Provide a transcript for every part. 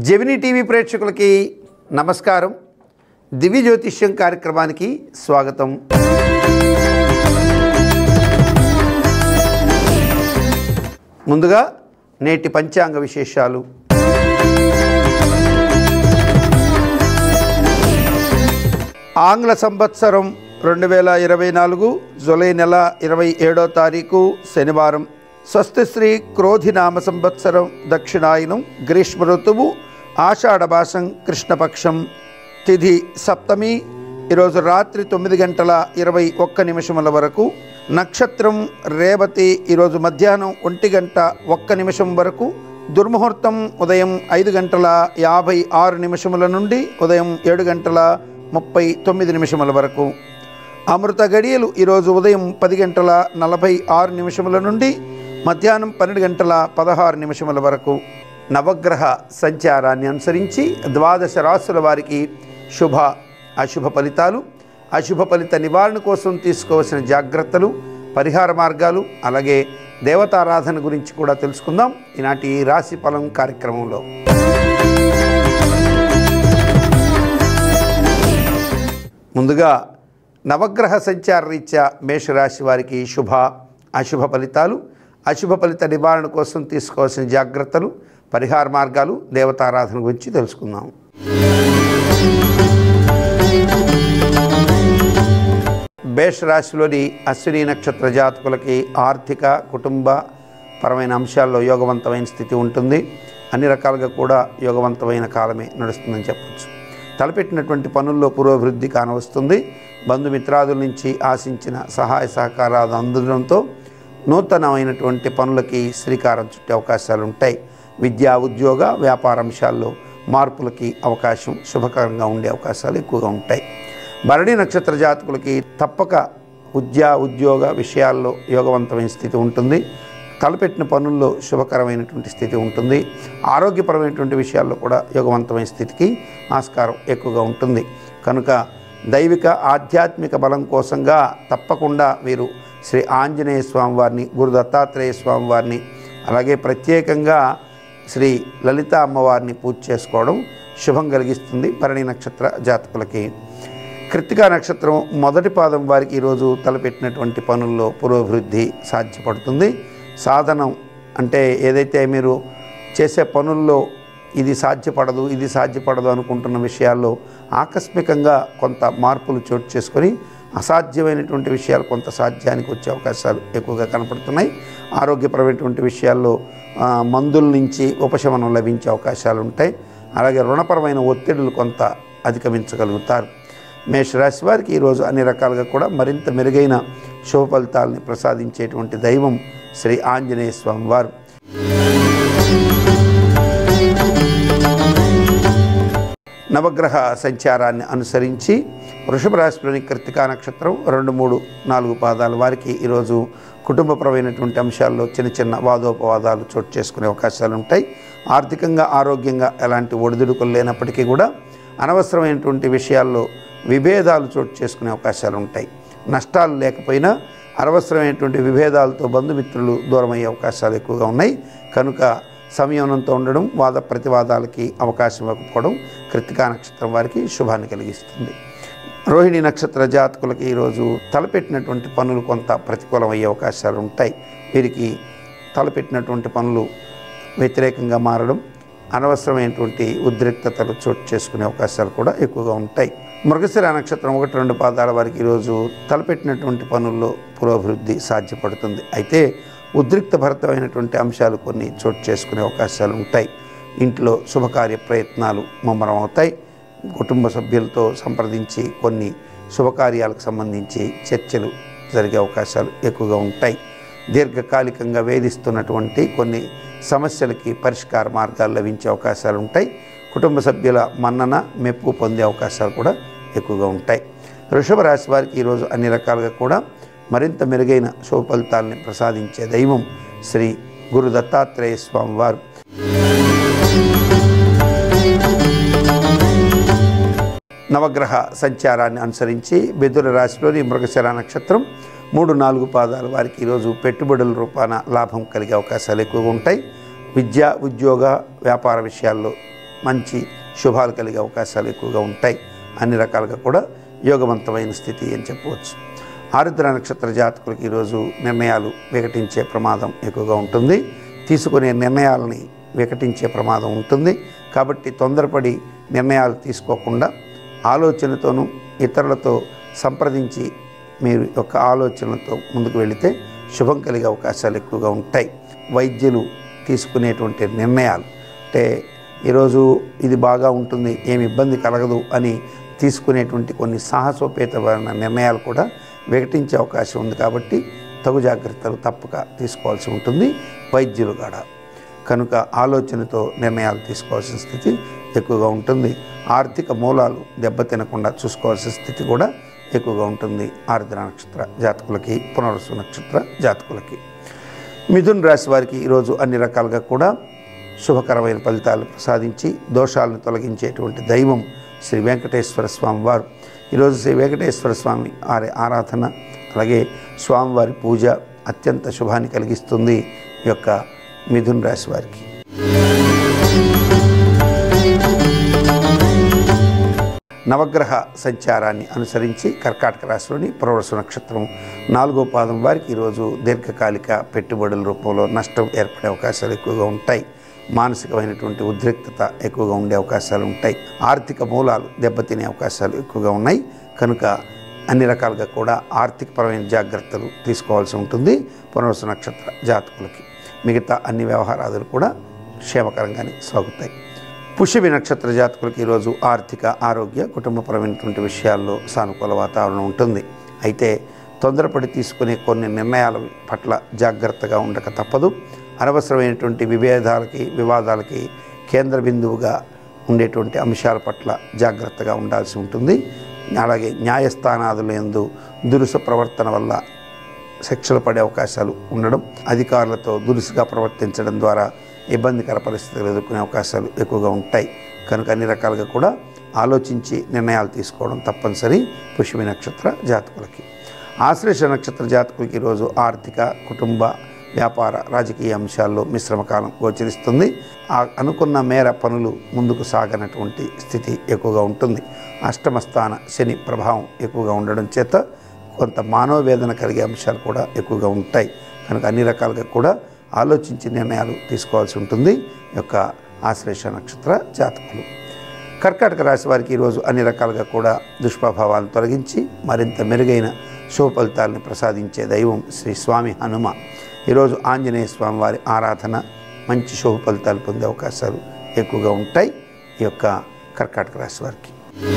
Gemini TV ప్రేక్షకులకి నమస్కారం దివ్య జ్యోతిష్యం కార్యక్రమానికి స్వాగతం ముందుగా నేటి పంచాంగ విశేషాలు ఆంగ్ల సంవత్సరం రెండు వేల ఇరవై నాలుగు జూలై నెల ఇరవై ఏడో తారీఖు శనివారం స్వస్తిశ్రీ క్రోధినామ సంవత్సరం దక్షిణాయనం గ్రీష్మ ఋతువు ఆషాఢమాసం కృష్ణపక్షం తిథి సప్తమి ఈరోజు రాత్రి తొమ్మిది గంటల ఇరవై ఒక్క నిమిషముల వరకు నక్షత్రం రేవతి ఈరోజు మధ్యాహ్నం ఒంటి గంట ఒక్క నిమిషం వరకు దుర్ముహూర్తం ఉదయం ఐదు గంటల యాభై ఆరు నిమిషముల నుండి ఉదయం ఏడు గంటల ముప్పై తొమ్మిది నిమిషముల వరకు అమృత గడియలు ఈరోజు ఉదయం పది గంటల నలభై ఆరు నిమిషముల నుండి మధ్యాహ్నం పన్నెండు గంటల పదహారు నిమిషముల వరకు నవగ్రహ సంచారాన్ని అనుసరించి ద్వాదశ రాశుల వారికి శుభ అశుభ ఫలితాలు అశుభ ఫలిత నివారణ కోసం తీసుకోవాల్సిన జాగ్రత్తలు పరిహార మార్గాలు అలాగే దేవతారాధన గురించి కూడా తెలుసుకుందాం ఈనాటి రాశి ఫలం కార్యక్రమంలో ముందుగా నవగ్రహ సంచార రీత్యా మేషరాశి వారికి శుభ అశుభ ఫలితాలు అశుభ ఫలిత నివారణ కోసం తీసుకోవాల్సిన జాగ్రత్తలు పరిహార మార్గాలు దేవతారాధన గురించి తెలుసుకుందాం మేషరాశిలోని అశ్విని నక్షత్ర జాతకులకి ఆర్థిక కుటుంబ పరమైన అంశాల్లో యోగవంతమైన స్థితి ఉంటుంది అన్ని రకాలుగా కూడా యోగవంతమైన కాలమే నడుస్తుందని చెప్పచ్చు తలపెట్టినటువంటి పనుల్లో పురోభివృద్ధి కానవస్తుంది బంధుమిత్రాదుల నుంచి ఆశించిన సహాయ సహకారాలు అందడంతో నూతనమైనటువంటి పనులకి శ్రీకారం చుట్టే అవకాశాలు ఉంటాయి విద్యా ఉద్యోగ వ్యాపార అంశాల్లో మార్పులకి అవకాశం శుభకరంగా ఉండే అవకాశాలు ఎక్కువగా ఉంటాయి భరణి నక్షత్ర జాతకులకి తప్పక విద్యా ఉద్యోగ విషయాల్లో యోగవంతమైన స్థితి ఉంటుంది తలపెట్టిన పనుల్లో శుభకరమైనటువంటి స్థితి ఉంటుంది ఆరోగ్యపరమైనటువంటి విషయాల్లో కూడా యోగవంతమైన స్థితికి ఆస్కారం ఎక్కువగా ఉంటుంది కనుక దైవిక ఆధ్యాత్మిక బలం కోసంగా తప్పకుండా వీరు శ్రీ ఆంజనేయ స్వామి వారిని గురు దత్తాత్రేయ స్వామి వారిని అలాగే ప్రత్యేకంగా శ్రీ లలిత అమ్మవారిని పూజ చేసుకోవడం శుభం కలిగిస్తుంది భరణి నక్షత్ర జాతకులకి కృత్తికా నక్షత్రం మొదటి పాదం వారికి ఈరోజు తలపెట్టినటువంటి పనుల్లో పురోభివృద్ధి సాధ్యపడుతుంది సాధనం అంటే ఏదైతే మీరు చేసే పనుల్లో ఇది సాధ్యపడదు ఇది సాధ్యపడదు అనుకుంటున్న విషయాల్లో ఆకస్మికంగా కొంత మార్పులు చోటు చేసుకొని అసాధ్యమైనటువంటి విషయాలు కొంత సాధ్యానికి వచ్చే అవకాశాలు ఎక్కువగా కనపడుతున్నాయి ఆరోగ్యపరమైనటువంటి విషయాల్లో ఆ, మందుల నుంచి ఉపశమనం లభించే అవకాశాలు ఉంటాయి అలాగే రుణపరమైన ఒత్తిడులు కొంత అధిగమించగలుగుతారు మేషరాశి వారికి ఈరోజు అన్ని రకాలుగా కూడా మరింత మెరుగైన శుభ ఫలితాలని ప్రసాదించేటువంటి దైవం శ్రీ ఆంజనేయ స్వామి వారు నవగ్రహ సంచారాన్ని అనుసరించి వృషభ రాశిలోని కృతికా నక్షత్రం రెండు మూడు నాలుగు పాదాల వారికి ఈరోజు కుటుంబపరమైనటువంటి అంశాల్లో చిన్న చిన్న వాదోపవాదాలు చోటు చేసుకునే అవకాశాలు ఉంటాయి ఆర్థికంగా ఆరోగ్యంగా ఎలాంటి ఒడిదుడుకులు లేనప్పటికీ కూడా అనవసరమైనటువంటి విషయాల్లో విభేదాలు చోటు చేసుకునే అవకాశాలు ఉంటాయి నష్టాలు లేకపోయినా అనవసరమైనటువంటి విభేదాలతో బంధుమిత్రులు దూరమయ్యే అవకాశాలు ఎక్కువగా ఉన్నాయి కనుక సంయమనంతో ఉండడం వాద ప్రతివాదాలకి అవకాశం ఇవ్వకపోవడం కృతికా నక్షత్రం వారికి శుభాన్ని కలిగిస్తుంది రోహిణి నక్షత్ర జాతకులకి ఈరోజు తలపెట్టినటువంటి పనులు కొంత ప్రతికూలమయ్యే అవకాశాలు ఉంటాయి వీరికి తలపెట్టినటువంటి పనులు వ్యతిరేకంగా మారడం అనవసరమైనటువంటి ఉద్రిక్తతలు చోటు చేసుకునే అవకాశాలు కూడా ఎక్కువగా ఉంటాయి మృగశిర నక్షత్రం ఒకటి రెండు పాదాల వారికి ఈరోజు తలపెట్టినటువంటి పనుల్లో పురోభివృద్ధి సాధ్యపడుతుంది అయితే ఉద్రిక్త భరితమైనటువంటి అంశాలు కొన్ని చోటు చేసుకునే అవకాశాలు ఉంటాయి ఇంట్లో శుభకార్య ప్రయత్నాలు ముమ్మరం అవుతాయి కుటుంబ సభ్యులతో సంప్రదించి కొన్ని శుభకార్యాలకు సంబంధించి చర్చలు జరిగే అవకాశాలు ఎక్కువగా ఉంటాయి దీర్ఘకాలికంగా వేధిస్తున్నటువంటి కొన్ని సమస్యలకి పరిష్కార మార్గాలు లభించే అవకాశాలు ఉంటాయి కుటుంబ సభ్యుల మన్నన మెప్పు పొందే అవకాశాలు కూడా ఎక్కువగా ఉంటాయి వృషభ రాశి వారికి ఈరోజు అన్ని రకాలుగా కూడా మరింత మెరుగైన శుభ ఫలితాలని ప్రసాదించే దైవం శ్రీ గురు దత్తాత్రేయ స్వామి వారు నవగ్రహ సంచారాన్ని అనుసరించి బెదుర రాశిలోని మృగశిర నక్షత్రం మూడు నాలుగు పాదాల వారికి ఈరోజు పెట్టుబడుల రూపాన లాభం కలిగే అవకాశాలు ఎక్కువగా ఉంటాయి విద్య ఉద్యోగ వ్యాపార విషయాల్లో మంచి శుభాలు కలిగే అవకాశాలు ఎక్కువగా ఉంటాయి అన్ని రకాలుగా కూడా యోగవంతమైన స్థితి అని చెప్పవచ్చు ఆరుద్ర నక్షత్ర జాతకులకు ఈరోజు నిర్ణయాలు వికటించే ప్రమాదం ఎక్కువగా ఉంటుంది తీసుకునే నిర్ణయాలని వికటించే ప్రమాదం ఉంటుంది కాబట్టి తొందరపడి నిర్ణయాలు తీసుకోకుండా ఆలోచనతోనూ ఇతరులతో సంప్రదించి మీరు యొక్క ఆలోచనలతో ముందుకు వెళితే శుభం కలిగే అవకాశాలు ఎక్కువగా ఉంటాయి వైద్యులు తీసుకునేటువంటి నిర్ణయాలు అంటే ఈరోజు ఇది బాగా ఉంటుంది ఏమి ఇబ్బంది కలగదు అని తీసుకునేటువంటి కొన్ని సాహసోపేతమైన నిర్ణయాలు కూడా వికటించే అవకాశం ఉంది కాబట్టి తగు జాగ్రత్తలు తప్పక తీసుకోవాల్సి ఉంటుంది వైద్యులు కూడా కనుక ఆలోచనతో నిర్ణయాలు తీసుకోవాల్సిన స్థితి ఎక్కువగా ఉంటుంది ఆర్థిక మూలాలు దెబ్బతినకుండా చూసుకోవాల్సిన స్థితి కూడా ఎక్కువగా ఉంటుంది ఆరుద్ర నక్షత్ర జాతకులకి పునర్వసు నక్షత్ర జాతకులకి మిథున్ రాశి వారికి ఈరోజు అన్ని రకాలుగా కూడా శుభకరమైన ఫలితాలు ప్రసాదించి దోషాలను తొలగించేటువంటి దైవం శ్రీ వెంకటేశ్వర స్వామి వారు ఈరోజు శ్రీ వెంకటేశ్వర స్వామి వారి ఆరాధన అలాగే స్వామివారి పూజ అత్యంత శుభాన్ని కలిగిస్తుంది ఈ యొక్క మిథున్ రాశి వారికి నవగ్రహ సంచారాన్ని అనుసరించి కర్కాటక రాశిలోని పురవరసు నక్షత్రం నాలుగో పాదం వారికి ఈరోజు దీర్ఘకాలిక పెట్టుబడుల రూపంలో నష్టం ఏర్పడే అవకాశాలు ఎక్కువగా ఉంటాయి మానసికమైనటువంటి ఉద్రిక్తత ఎక్కువగా ఉండే అవకాశాలు ఉంటాయి ఆర్థిక మూలాలు దెబ్బతినే అవకాశాలు ఎక్కువగా ఉన్నాయి కనుక అన్ని రకాలుగా కూడా ఆర్థికపరమైన జాగ్రత్తలు తీసుకోవాల్సి ఉంటుంది పునర్వసు నక్షత్ర జాతకులకి మిగతా అన్ని వ్యవహారాలు కూడా క్షేమకరంగానే సాగుతాయి పుష్యమి నక్షత్ర జాతకులకి ఈరోజు ఆర్థిక ఆరోగ్య కుటుంబపరమైనటువంటి విషయాల్లో సానుకూల వాతావరణం ఉంటుంది అయితే తొందరపడి తీసుకునే కొన్ని నిర్ణయాల పట్ల జాగ్రత్తగా ఉండక తప్పదు అనవసరమైనటువంటి విభేదాలకి వివాదాలకి కేంద్ర బిందువుగా ఉండేటువంటి అంశాల పట్ల జాగ్రత్తగా ఉండాల్సి ఉంటుంది అలాగే న్యాయస్థానాదుల యందు దురుస ప్రవర్తన వల్ల శిక్షలు పడే అవకాశాలు ఉండడం అధికారులతో దురుసుగా ప్రవర్తించడం ద్వారా ఇబ్బందికర పరిస్థితులు ఎదుర్కొనే అవకాశాలు ఎక్కువగా ఉంటాయి కనుక అన్ని రకాలుగా కూడా ఆలోచించి నిర్ణయాలు తీసుకోవడం తప్పనిసరి పుష్యమి నక్షత్ర జాతకులకి ఆశ్లేష నక్షత్ర జాతకులకి ఈరోజు ఆర్థిక కుటుంబ వ్యాపార రాజకీయ అంశాల్లో మిశ్రమ కాలం గోచరిస్తుంది ఆ అనుకున్న మేర పనులు ముందుకు సాగనటువంటి స్థితి ఎక్కువగా ఉంటుంది అష్టమ స్థాన శని ప్రభావం ఎక్కువగా ఉండడం చేత కొంత మానవవేదన కలిగే అంశాలు కూడా ఎక్కువగా ఉంటాయి కనుక అన్ని రకాలుగా కూడా ఆలోచించి నిర్ణయాలు తీసుకోవాల్సి ఉంటుంది ఈ యొక్క ఆశ్లేష నక్షత్ర జాతకులు కర్కాటక రాశి వారికి ఈరోజు అన్ని రకాలుగా కూడా దుష్ప్రభావాలను తొలగించి మరింత మెరుగైన శుభ ఫలితాలను ప్రసాదించే దైవం శ్రీ స్వామి హనుమ ఈరోజు ఆంజనేయ స్వామి వారి ఆరాధన మంచి శుభ ఫలితాలు పొందే అవకాశాలు ఎక్కువగా ఉంటాయి ఈ యొక్క కర్కాటక రాశి వారికి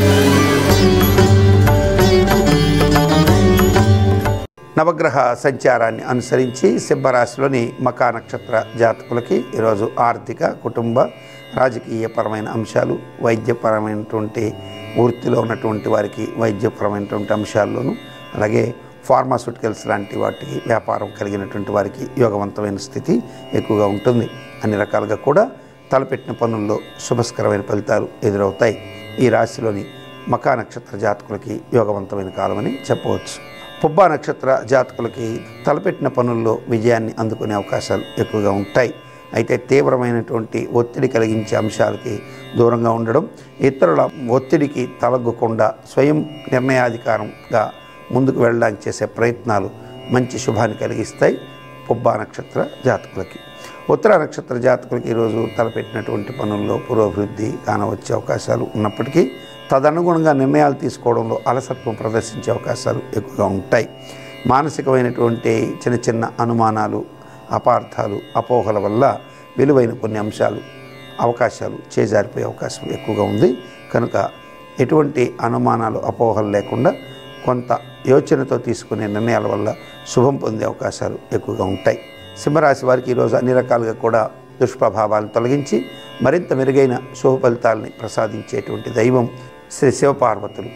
నవగ్రహ సంచారాన్ని అనుసరించి సింహరాశిలోని మకా నక్షత్ర జాతకులకి ఈరోజు ఆర్థిక కుటుంబ రాజకీయపరమైన అంశాలు వైద్యపరమైనటువంటి వృత్తిలో ఉన్నటువంటి వారికి వైద్యపరమైనటువంటి అంశాల్లోనూ అలాగే ఫార్మాస్యూటికల్స్ లాంటి వాటికి వ్యాపారం కలిగినటువంటి వారికి యోగవంతమైన స్థితి ఎక్కువగా ఉంటుంది అన్ని రకాలుగా కూడా తలపెట్టిన పనుల్లో శుభస్కరమైన ఫలితాలు ఎదురవుతాయి ఈ రాశిలోని మకా నక్షత్ర జాతకులకి యోగవంతమైన కాలమని చెప్పవచ్చు పుబ్బా నక్షత్ర జాతకులకి తలపెట్టిన పనుల్లో విజయాన్ని అందుకునే అవకాశాలు ఎక్కువగా ఉంటాయి అయితే తీవ్రమైనటువంటి ఒత్తిడి కలిగించే అంశాలకి దూరంగా ఉండడం ఇతరుల ఒత్తిడికి తలగ్గకుండా స్వయం నిర్ణయాధికారంగా ముందుకు వెళ్ళడానికి చేసే ప్రయత్నాలు మంచి శుభాన్ని కలిగిస్తాయి పుబ్బా నక్షత్ర జాతకులకి ఉత్తర నక్షత్ర జాతకులకి ఈరోజు తలపెట్టినటువంటి పనుల్లో పురోభివృద్ధి కానవచ్చే అవకాశాలు ఉన్నప్పటికీ తదనుగుణంగా నిర్ణయాలు తీసుకోవడంలో అలసత్వం ప్రదర్శించే అవకాశాలు ఎక్కువగా ఉంటాయి మానసికమైనటువంటి చిన్న చిన్న అనుమానాలు అపార్థాలు అపోహల వల్ల విలువైన కొన్ని అంశాలు అవకాశాలు చేజారిపోయే అవకాశం ఎక్కువగా ఉంది కనుక ఎటువంటి అనుమానాలు అపోహలు లేకుండా కొంత యోచనతో తీసుకునే నిర్ణయాల వల్ల శుభం పొందే అవకాశాలు ఎక్కువగా ఉంటాయి సింహరాశి వారికి ఈరోజు అన్ని రకాలుగా కూడా దుష్ప్రభావాలను తొలగించి మరింత మెరుగైన శుభ ఫలితాలని ప్రసాదించేటువంటి దైవం శ్రీ శివపార్వతులు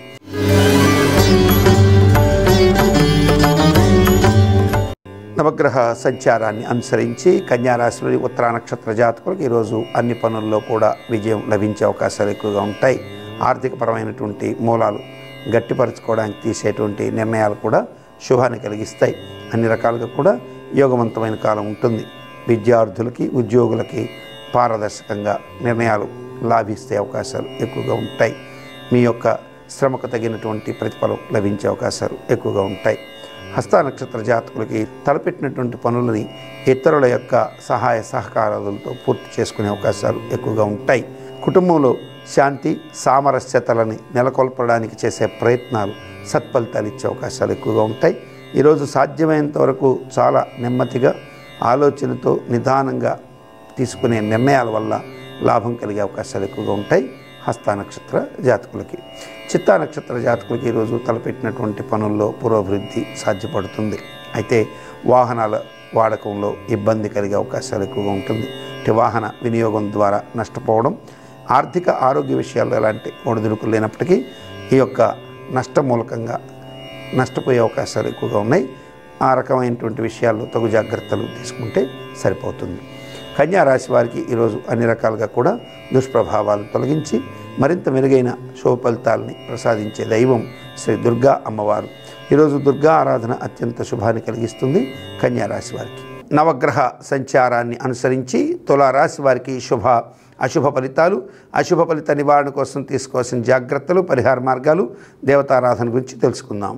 నవగ్రహ సంచారాన్ని అనుసరించి కన్యారాశిలోని ఉత్తరా నక్షత్ర జాతకులకు ఈరోజు అన్ని పనుల్లో కూడా విజయం లభించే అవకాశాలు ఎక్కువగా ఉంటాయి ఆర్థికపరమైనటువంటి మూలాలు గట్టిపరచుకోవడానికి తీసేటువంటి నిర్ణయాలు కూడా శుభాన్ని కలిగిస్తాయి అన్ని రకాలుగా కూడా యోగవంతమైన కాలం ఉంటుంది విద్యార్థులకి ఉద్యోగులకి పారదర్శకంగా నిర్ణయాలు లాభిస్తే అవకాశాలు ఎక్కువగా ఉంటాయి మీ యొక్క శ్రమకు తగినటువంటి ప్రతిఫలం లభించే అవకాశాలు ఎక్కువగా ఉంటాయి హస్త నక్షత్ర జాతకులకి తలపెట్టినటువంటి పనులని ఇతరుల యొక్క సహాయ సహకారాలతో పూర్తి చేసుకునే అవకాశాలు ఎక్కువగా ఉంటాయి కుటుంబంలో శాంతి సామరస్యతలని నెలకొల్పడానికి చేసే ప్రయత్నాలు సత్ఫలితాలు ఇచ్చే అవకాశాలు ఎక్కువగా ఉంటాయి ఈరోజు సాధ్యమైనంత వరకు చాలా నెమ్మదిగా ఆలోచనతో నిదానంగా తీసుకునే నిర్ణయాల వల్ల లాభం కలిగే అవకాశాలు ఎక్కువగా ఉంటాయి హస్త నక్షత్ర జాతకులకి చిత్తా నక్షత్ర జాతకులకి ఈరోజు తలపెట్టినటువంటి పనుల్లో పురోభివృద్ధి సాధ్యపడుతుంది అయితే వాహనాల వాడకంలో ఇబ్బంది కలిగే అవకాశాలు ఎక్కువగా ఉంటుంది అంటే వాహన వినియోగం ద్వారా నష్టపోవడం ఆర్థిక ఆరోగ్య విషయాల్లో ఎలాంటి ఒడిదుడుకులు లేనప్పటికీ ఈ యొక్క నష్టం మూలకంగా నష్టపోయే అవకాశాలు ఎక్కువగా ఉన్నాయి ఆ రకమైనటువంటి విషయాల్లో తగు జాగ్రత్తలు తీసుకుంటే సరిపోతుంది కన్యా రాశి వారికి ఈరోజు అన్ని రకాలుగా కూడా దుష్ప్రభావాలను తొలగించి మరింత మెరుగైన శుభ ఫలితాలని ప్రసాదించే దైవం శ్రీ దుర్గా అమ్మవారు ఈరోజు దుర్గా ఆరాధన అత్యంత శుభాన్ని కలిగిస్తుంది కన్యా రాశి వారికి నవగ్రహ సంచారాన్ని అనుసరించి తులారాశి వారికి శుభ అశుభ ఫలితాలు అశుభ ఫలిత నివారణ కోసం తీసుకోవాల్సిన జాగ్రత్తలు పరిహార మార్గాలు దేవతారాధన గురించి తెలుసుకుందాం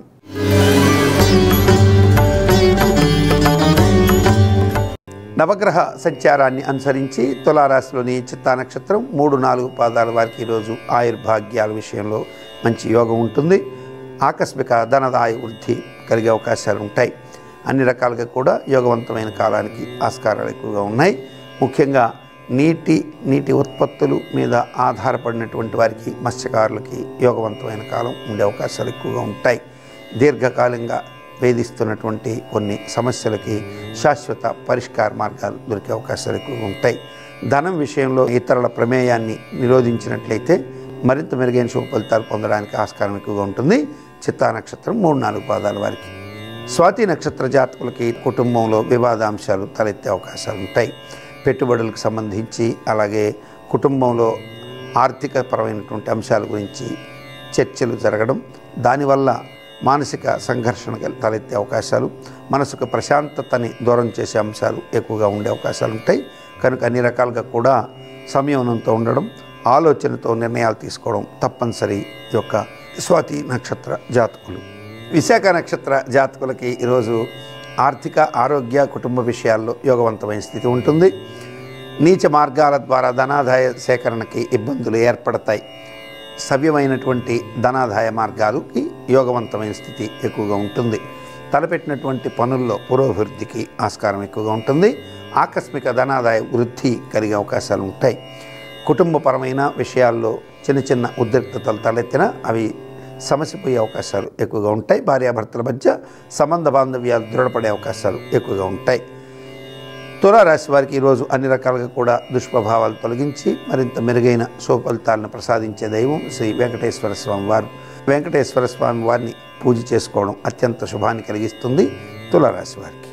నవగ్రహ సంచారాన్ని అనుసరించి తులారాశిలోని చిత్తా నక్షత్రం మూడు నాలుగు పాదాల వారికి ఈరోజు ఆయుర్భాగ్యాల విషయంలో మంచి యోగం ఉంటుంది ఆకస్మిక ధనదాయ వృద్ధి కలిగే అవకాశాలు ఉంటాయి అన్ని రకాలుగా కూడా యోగవంతమైన కాలానికి ఆస్కారాలు ఎక్కువగా ఉన్నాయి ముఖ్యంగా నీటి నీటి ఉత్పత్తులు మీద ఆధారపడినటువంటి వారికి మత్స్యకారులకి యోగవంతమైన కాలం ఉండే అవకాశాలు ఎక్కువగా ఉంటాయి దీర్ఘకాలంగా వేధిస్తున్నటువంటి కొన్ని సమస్యలకి శాశ్వత పరిష్కార మార్గాలు దొరికే అవకాశాలు ఎక్కువగా ఉంటాయి ధనం విషయంలో ఇతరుల ప్రమేయాన్ని నిరోధించినట్లయితే మరింత మెరుగైన శుభ ఫలితాలు పొందడానికి ఆస్కారం ఎక్కువగా ఉంటుంది చిత్తా నక్షత్రం మూడు నాలుగు పాదాల వారికి స్వాతి నక్షత్ర జాతకులకి కుటుంబంలో వివాదాంశాలు తలెత్తే అవకాశాలు ఉంటాయి పెట్టుబడులకు సంబంధించి అలాగే కుటుంబంలో ఆర్థిక పరమైనటువంటి అంశాల గురించి చర్చలు జరగడం దానివల్ల మానసిక సంఘర్షణ కల్- తలెత్తే అవకాశాలు మనసుకు ప్రశాంతతని దూరం చేసే అంశాలు ఎక్కువగా ఉండే అవకాశాలు ఉంటాయి కనుక అన్ని రకాలుగా కూడా సంయమనంతో ఉండడం ఆలోచనతో నిర్ణయాలు తీసుకోవడం తప్పనిసరి ఈ యొక్క స్వాతి నక్షత్ర జాతకులు విశాఖ నక్షత్ర జాతకులకి ఈరోజు ఆర్థిక ఆరోగ్య కుటుంబ విషయాల్లో యోగవంతమైన స్థితి ఉంటుంది నీచ మార్గాల ద్వారా ధనాదాయ సేకరణకి ఇబ్బందులు ఏర్పడతాయి సవ్యమైనటువంటి ధనాదాయ మార్గాలకి యోగవంతమైన స్థితి ఎక్కువగా ఉంటుంది తలపెట్టినటువంటి పనుల్లో పురోభివృద్ధికి ఆస్కారం ఎక్కువగా ఉంటుంది ఆకస్మిక ధనాదాయ వృద్ధి కలిగే అవకాశాలు ఉంటాయి కుటుంబపరమైన విషయాల్లో చిన్న చిన్న ఉద్రిక్తతలు తలెత్తినా అవి సమసిపోయే అవకాశాలు ఎక్కువగా ఉంటాయి భార్యాభర్తల మధ్య సంబంధ బాంధవ్యాలు దృఢపడే అవకాశాలు ఎక్కువగా ఉంటాయి తులారాశి వారికి ఈరోజు అన్ని రకాలుగా కూడా దుష్ప్రభావాలు తొలగించి మరింత మెరుగైన శుభఫలితాలను ప్రసాదించే దైవం శ్రీ వెంకటేశ్వర స్వామి వారు వెంకటేశ్వర స్వామి వారిని పూజ చేసుకోవడం అత్యంత శుభాన్ని కలిగిస్తుంది తులారాశి వారికి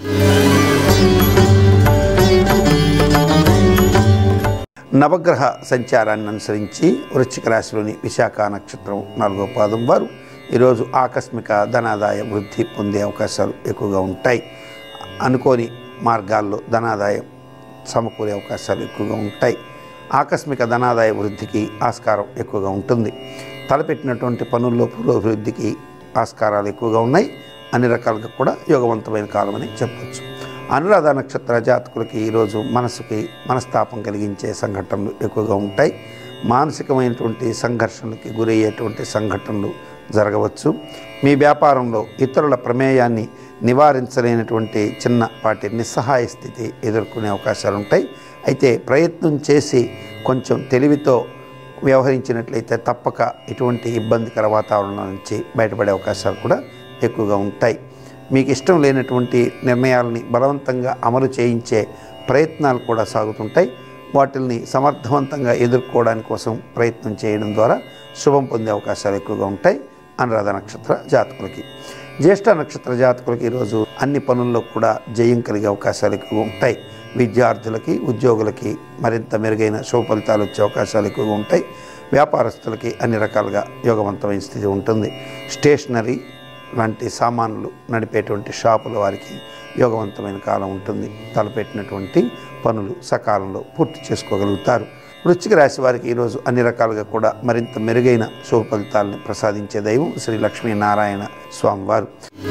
నవగ్రహ సంచారాన్ని అనుసరించి వృశ్చిక రాశిలోని విశాఖ నక్షత్రం నాలుగో పాదం వారు ఈరోజు ఆకస్మిక ధనాదాయ వృద్ధి పొందే అవకాశాలు ఎక్కువగా ఉంటాయి అనుకోని మార్గాల్లో ధనాదాయం సమకూరే అవకాశాలు ఎక్కువగా ఉంటాయి ఆకస్మిక ధనాదాయ వృద్ధికి ఆస్కారం ఎక్కువగా ఉంటుంది తలపెట్టినటువంటి పనుల్లో పురోభివృద్ధికి ఆస్కారాలు ఎక్కువగా ఉన్నాయి అన్ని రకాలుగా కూడా యోగవంతమైన కాలమని చెప్పవచ్చు అనురాధ నక్షత్ర జాతకులకి ఈరోజు మనసుకి మనస్తాపం కలిగించే సంఘటనలు ఎక్కువగా ఉంటాయి మానసికమైనటువంటి సంఘర్షణలకి గురయ్యేటువంటి సంఘటనలు జరగవచ్చు మీ వ్యాపారంలో ఇతరుల ప్రమేయాన్ని నివారించలేనటువంటి చిన్నపాటి నిస్సహాయ స్థితి ఎదుర్కొనే అవకాశాలు ఉంటాయి అయితే ప్రయత్నం చేసి కొంచెం తెలివితో వ్యవహరించినట్లయితే తప్పక ఇటువంటి ఇబ్బందికర వాతావరణం నుంచి బయటపడే అవకాశాలు కూడా ఎక్కువగా ఉంటాయి మీకు ఇష్టం లేనటువంటి నిర్ణయాలని బలవంతంగా అమలు చేయించే ప్రయత్నాలు కూడా సాగుతుంటాయి వాటిల్ని సమర్థవంతంగా ఎదుర్కోవడానికి కోసం ప్రయత్నం చేయడం ద్వారా శుభం పొందే అవకాశాలు ఎక్కువగా ఉంటాయి అనురాధ నక్షత్ర జాతకులకి జ్యేష్ఠ నక్షత్ర జాతకులకి ఈరోజు అన్ని పనుల్లో కూడా జయం కలిగే అవకాశాలు ఎక్కువగా ఉంటాయి విద్యార్థులకి ఉద్యోగులకి మరింత మెరుగైన శుభ ఫలితాలు వచ్చే అవకాశాలు ఎక్కువగా ఉంటాయి వ్యాపారస్తులకి అన్ని రకాలుగా యోగవంతమైన స్థితి ఉంటుంది స్టేషనరీ లాంటి సామాన్లు నడిపేటువంటి షాపుల వారికి యోగవంతమైన కాలం ఉంటుంది తలపెట్టినటువంటి పనులు సకాలంలో పూర్తి చేసుకోగలుగుతారు వృశ్చిక రాశి వారికి ఈరోజు అన్ని రకాలుగా కూడా మరింత మెరుగైన శుభ ఫలితాలను ప్రసాదించే దైవం శ్రీ లక్ష్మీనారాయణ స్వామివారు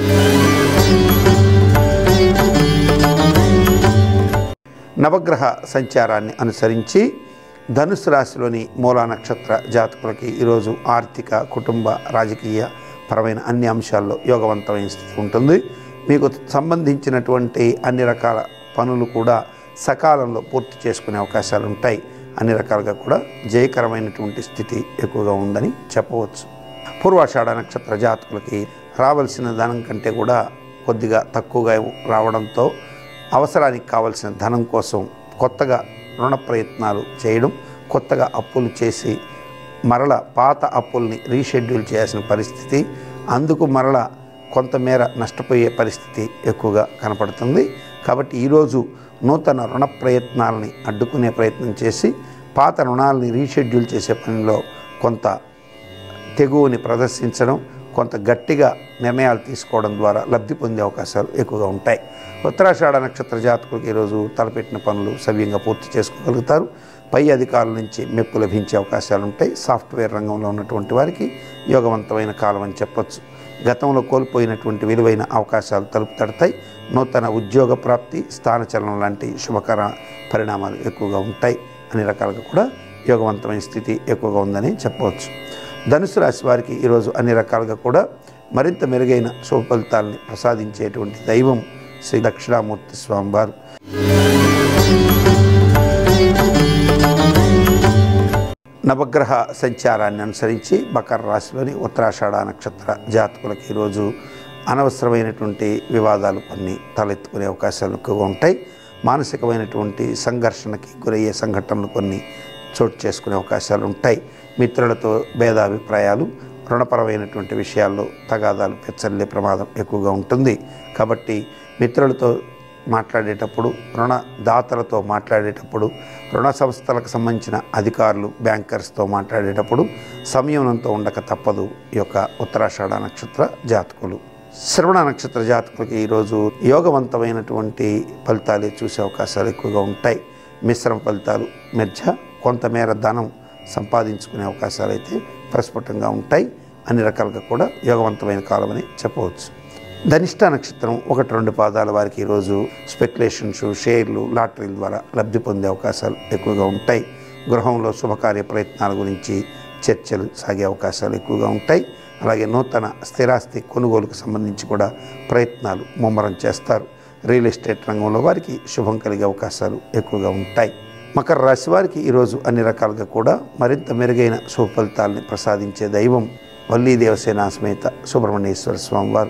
నవగ్రహ సంచారాన్ని అనుసరించి ధనుసు రాశిలోని మూలా నక్షత్ర జాతకులకి ఈరోజు ఆర్థిక కుటుంబ రాజకీయ పరమైన అన్ని అంశాల్లో యోగవంతమైన స్థితి ఉంటుంది మీకు సంబంధించినటువంటి అన్ని రకాల పనులు కూడా సకాలంలో పూర్తి చేసుకునే అవకాశాలు ఉంటాయి అన్ని రకాలుగా కూడా జయకరమైనటువంటి స్థితి ఎక్కువగా ఉందని చెప్పవచ్చు పూర్వాషాఢ నక్షత్ర జాతకులకి రావాల్సిన ధనం కంటే కూడా కొద్దిగా తక్కువగా రావడంతో అవసరానికి కావలసిన ధనం కోసం కొత్తగా రుణ ప్రయత్నాలు చేయడం కొత్తగా అప్పులు చేసి మరల పాత అప్పుల్ని రీషెడ్యూల్ చేయాల్సిన పరిస్థితి అందుకు మరల కొంతమేర నష్టపోయే పరిస్థితి ఎక్కువగా కనపడుతుంది కాబట్టి ఈరోజు నూతన రుణ ప్రయత్నాలని అడ్డుకునే ప్రయత్నం చేసి పాత రుణాలని రీషెడ్యూల్ చేసే పనిలో కొంత తెగువని ప్రదర్శించడం కొంత గట్టిగా నిర్ణయాలు తీసుకోవడం ద్వారా లబ్ధి పొందే అవకాశాలు ఎక్కువగా ఉంటాయి ఉత్తరాషాఢ నక్షత్ర జాతకులకు ఈరోజు తలపెట్టిన పనులు సవ్యంగా పూర్తి చేసుకోగలుగుతారు పై అధికారుల నుంచి మెప్పు లభించే అవకాశాలు ఉంటాయి సాఫ్ట్వేర్ రంగంలో ఉన్నటువంటి వారికి యోగవంతమైన కాలం అని చెప్పొచ్చు గతంలో కోల్పోయినటువంటి విలువైన అవకాశాలు తలుపు తడతాయి నూతన ఉద్యోగ ప్రాప్తి స్థానచలనం లాంటి శుభకర పరిణామాలు ఎక్కువగా ఉంటాయి అన్ని రకాలుగా కూడా యోగవంతమైన స్థితి ఎక్కువగా ఉందని చెప్పవచ్చు ధనుసు రాశి వారికి ఈరోజు అన్ని రకాలుగా కూడా మరింత మెరుగైన శుభ ఫలితాలని ప్రసాదించేటువంటి దైవం శ్రీ దక్షిణామూర్తి స్వామివారు నవగ్రహ సంచారాన్ని అనుసరించి మకర రాశిలోని ఉత్తరాషాఢ నక్షత్ర జాతకులకు ఈరోజు అనవసరమైనటువంటి వివాదాలు కొన్ని తలెత్తుకునే అవకాశాలు ఎక్కువగా ఉంటాయి మానసికమైనటువంటి సంఘర్షణకి గురయ్యే సంఘటనలు కొన్ని చోటు చేసుకునే అవకాశాలు ఉంటాయి మిత్రులతో భేదాభిప్రాయాలు రుణపరమైనటువంటి విషయాల్లో తగాదాలు పెచ్చల్లే ప్రమాదం ఎక్కువగా ఉంటుంది కాబట్టి మిత్రులతో మాట్లాడేటప్పుడు రుణదాతలతో మాట్లాడేటప్పుడు రుణ సంస్థలకు సంబంధించిన అధికారులు బ్యాంకర్స్తో మాట్లాడేటప్పుడు సంయమనంతో ఉండక తప్పదు ఈ యొక్క ఉత్తరాషాఢ నక్షత్ర జాతకులు శ్రవణ నక్షత్ర జాతకులకి ఈరోజు యోగవంతమైనటువంటి ఫలితాలే చూసే అవకాశాలు ఎక్కువగా ఉంటాయి మిశ్రమ ఫలితాలు మధ్య కొంతమేర ధనం సంపాదించుకునే అవకాశాలు అయితే ప్రస్ఫుటంగా ఉంటాయి అన్ని రకాలుగా కూడా యోగవంతమైన కాలం అని చెప్పవచ్చు ధనిష్ట నక్షత్రం ఒకటి రెండు పాదాల వారికి ఈరోజు స్పెక్యులేషన్స్ షేర్లు లాటరీల ద్వారా లబ్ధి పొందే అవకాశాలు ఎక్కువగా ఉంటాయి గృహంలో శుభకార్య ప్రయత్నాల గురించి చర్చలు సాగే అవకాశాలు ఎక్కువగా ఉంటాయి అలాగే నూతన స్థిరాస్తి కొనుగోలుకు సంబంధించి కూడా ప్రయత్నాలు ముమ్మరం చేస్తారు రియల్ ఎస్టేట్ రంగంలో వారికి శుభం కలిగే అవకాశాలు ఎక్కువగా ఉంటాయి మకర రాశి వారికి ఈరోజు అన్ని రకాలుగా కూడా మరింత మెరుగైన శుభ ఫలితాలని ప్రసాదించే దైవం వల్లీ దేవసేన సమేత సుబ్రహ్మణ్యేశ్వర స్వామి వారు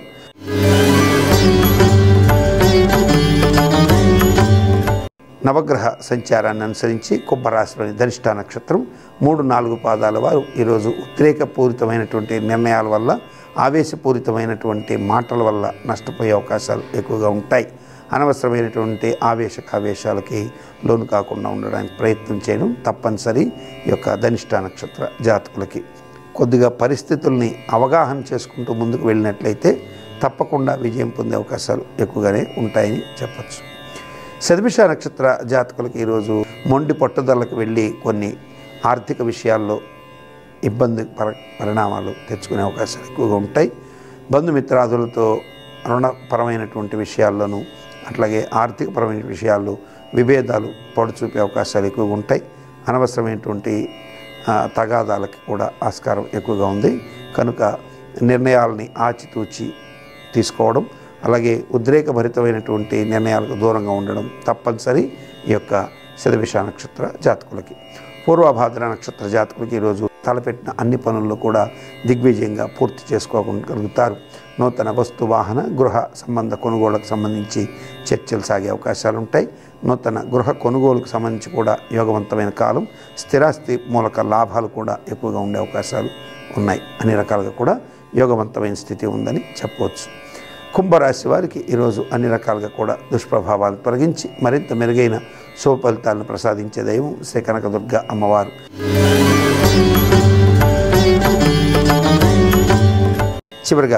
నవగ్రహ సంచారాన్ని అనుసరించి కుంభరాశిలోని ధనిష్ట నక్షత్రం మూడు నాలుగు పాదాల వారు ఈరోజు ఉద్రేకపూరితమైనటువంటి నిర్ణయాల వల్ల ఆవేశపూరితమైనటువంటి మాటల వల్ల నష్టపోయే అవకాశాలు ఎక్కువగా ఉంటాయి అనవసరమైనటువంటి ఆవేశ కావేశాలకి లోను కాకుండా ఉండడానికి ప్రయత్నం చేయడం తప్పనిసరి ఈ యొక్క ధనిష్ట నక్షత్ర జాతకులకి కొద్దిగా పరిస్థితుల్ని అవగాహన చేసుకుంటూ ముందుకు వెళ్ళినట్లయితే తప్పకుండా విజయం పొందే అవకాశాలు ఎక్కువగానే ఉంటాయని చెప్పచ్చు శతభిష నక్షత్ర జాతకులకు ఈరోజు మొండి పట్టుదలకు వెళ్ళి కొన్ని ఆర్థిక విషయాల్లో ఇబ్బంది పర పరిణామాలు తెచ్చుకునే అవకాశాలు ఎక్కువగా ఉంటాయి బంధుమిత్రాదులతో రుణపరమైనటువంటి విషయాల్లోనూ అట్లాగే ఆర్థికపరమైన విషయాల్లో విభేదాలు పొడి చూపే అవకాశాలు ఎక్కువగా ఉంటాయి అనవసరమైనటువంటి ఆ, తగాదాలకి కూడా ఆస్కారం ఎక్కువగా ఉంది కనుక నిర్ణయాలని ఆచితూచి తీసుకోవడం అలాగే ఉద్రేకభరితమైనటువంటి నిర్ణయాలకు దూరంగా ఉండడం తప్పనిసరి ఈ యొక్క శతభిష నక్షత్ర జాతకులకి పూర్వభాద్ర నక్షత్ర జాతకులకి ఈరోజు తలపెట్టిన అన్ని పనుల్లో కూడా దిగ్విజయంగా పూర్తి చేసుకోగలుగుతారు నూతన వస్తు వాహన గృహ సంబంధ కొనుగోళ్లకు సంబంధించి చర్చలు సాగే అవకాశాలు ఉంటాయి నూతన గృహ కొనుగోలుకు సంబంధించి కూడా యోగవంతమైన కాలం స్థిరాస్తి మూలక లాభాలు కూడా ఎక్కువగా ఉండే అవకాశాలు ఉన్నాయి అన్ని రకాలుగా కూడా యోగవంతమైన స్థితి ఉందని చెప్పవచ్చు కుంభరాశి వారికి ఈరోజు అన్ని రకాలుగా కూడా దుష్ప్రభావాలు తొలగించి మరింత మెరుగైన శుభ ఫలితాలను ప్రసాదించే దైవం శ్రీ కనకదుర్గ అమ్మవారు చివరిగా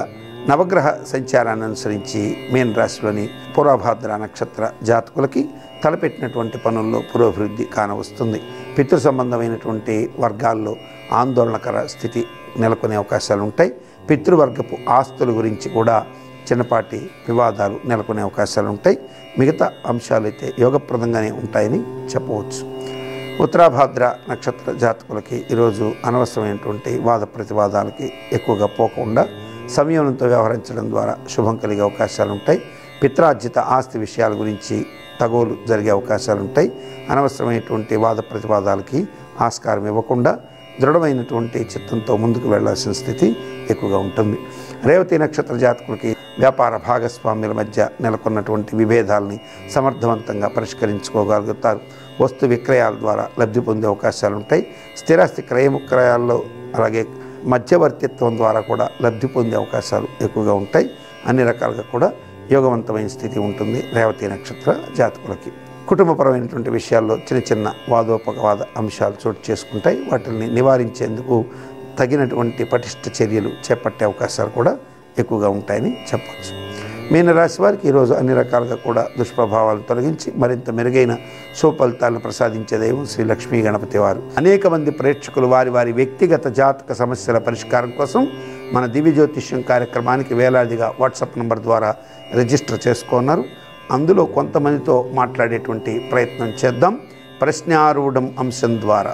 నవగ్రహ సంచారాన్ని అనుసరించి మీన రాశిలోని పూర్వభాద్ర నక్షత్ర జాతకులకి తలపెట్టినటువంటి పనుల్లో పురోభివృద్ధి కానవస్తుంది పితృ సంబంధమైనటువంటి వర్గాల్లో ఆందోళనకర స్థితి నెలకొనే అవకాశాలు ఉంటాయి పితృవర్గపు ఆస్తుల గురించి కూడా చిన్నపాటి వివాదాలు నెలకొనే అవకాశాలు ఉంటాయి మిగతా అంశాలైతే యోగప్రదంగానే ఉంటాయని చెప్పవచ్చు ఉత్తరాభాద్ర నక్షత్ర జాతకులకి ఈరోజు అనవసరమైనటువంటి వాద ప్రతివాదాలకి ఎక్కువగా పోకుండా సంయమనంతో వ్యవహరించడం ద్వారా శుభం కలిగే అవకాశాలు ఉంటాయి పిత్రార్జిత ఆస్తి విషయాల గురించి తగోలు జరిగే అవకాశాలు ఉంటాయి అనవసరమైనటువంటి వాద ప్రతివాదాలకి ఆస్కారం ఇవ్వకుండా దృఢమైనటువంటి చిత్తంతో ముందుకు వెళ్లాల్సిన స్థితి ఎక్కువగా ఉంటుంది రేవతి నక్షత్ర జాతకులకి వ్యాపార భాగస్వామ్యుల మధ్య నెలకొన్నటువంటి విభేదాలని సమర్థవంతంగా పరిష్కరించుకోగలుగుతారు వస్తు విక్రయాల ద్వారా లబ్ధి పొందే అవకాశాలు ఉంటాయి స్థిరాస్తి క్రయముక్రయాల్లో అలాగే మధ్యవర్తిత్వం ద్వారా కూడా లబ్ధి పొందే అవకాశాలు ఎక్కువగా ఉంటాయి అన్ని రకాలుగా కూడా యోగవంతమైన స్థితి ఉంటుంది రేవతి నక్షత్ర జాతకులకి కుటుంబపరమైనటువంటి విషయాల్లో చిన్న చిన్న వాదోపవాద అంశాలు చోటు చేసుకుంటాయి వాటిని నివారించేందుకు తగినటువంటి పటిష్ట చర్యలు చేపట్టే అవకాశాలు కూడా ఎక్కువగా ఉంటాయని చెప్పవచ్చు మీనరాశి వారికి ఈరోజు అన్ని రకాలుగా కూడా దుష్ప్రభావాలు తొలగించి మరింత మెరుగైన సుఫలితాలను ప్రసాదించే దైవం శ్రీ లక్ష్మీ గణపతి వారు అనేక మంది ప్రేక్షకులు వారి వారి వ్యక్తిగత జాతక సమస్యల పరిష్కారం కోసం మన దివ్య జ్యోతిష్యం కార్యక్రమానికి వేలాదిగా వాట్సాప్ నంబర్ ద్వారా రిజిస్టర్ చేసుకున్నారు అందులో కొంతమందితో మాట్లాడేటువంటి ప్రయత్నం చేద్దాం ప్రశ్నారూఢం అంశం ద్వారా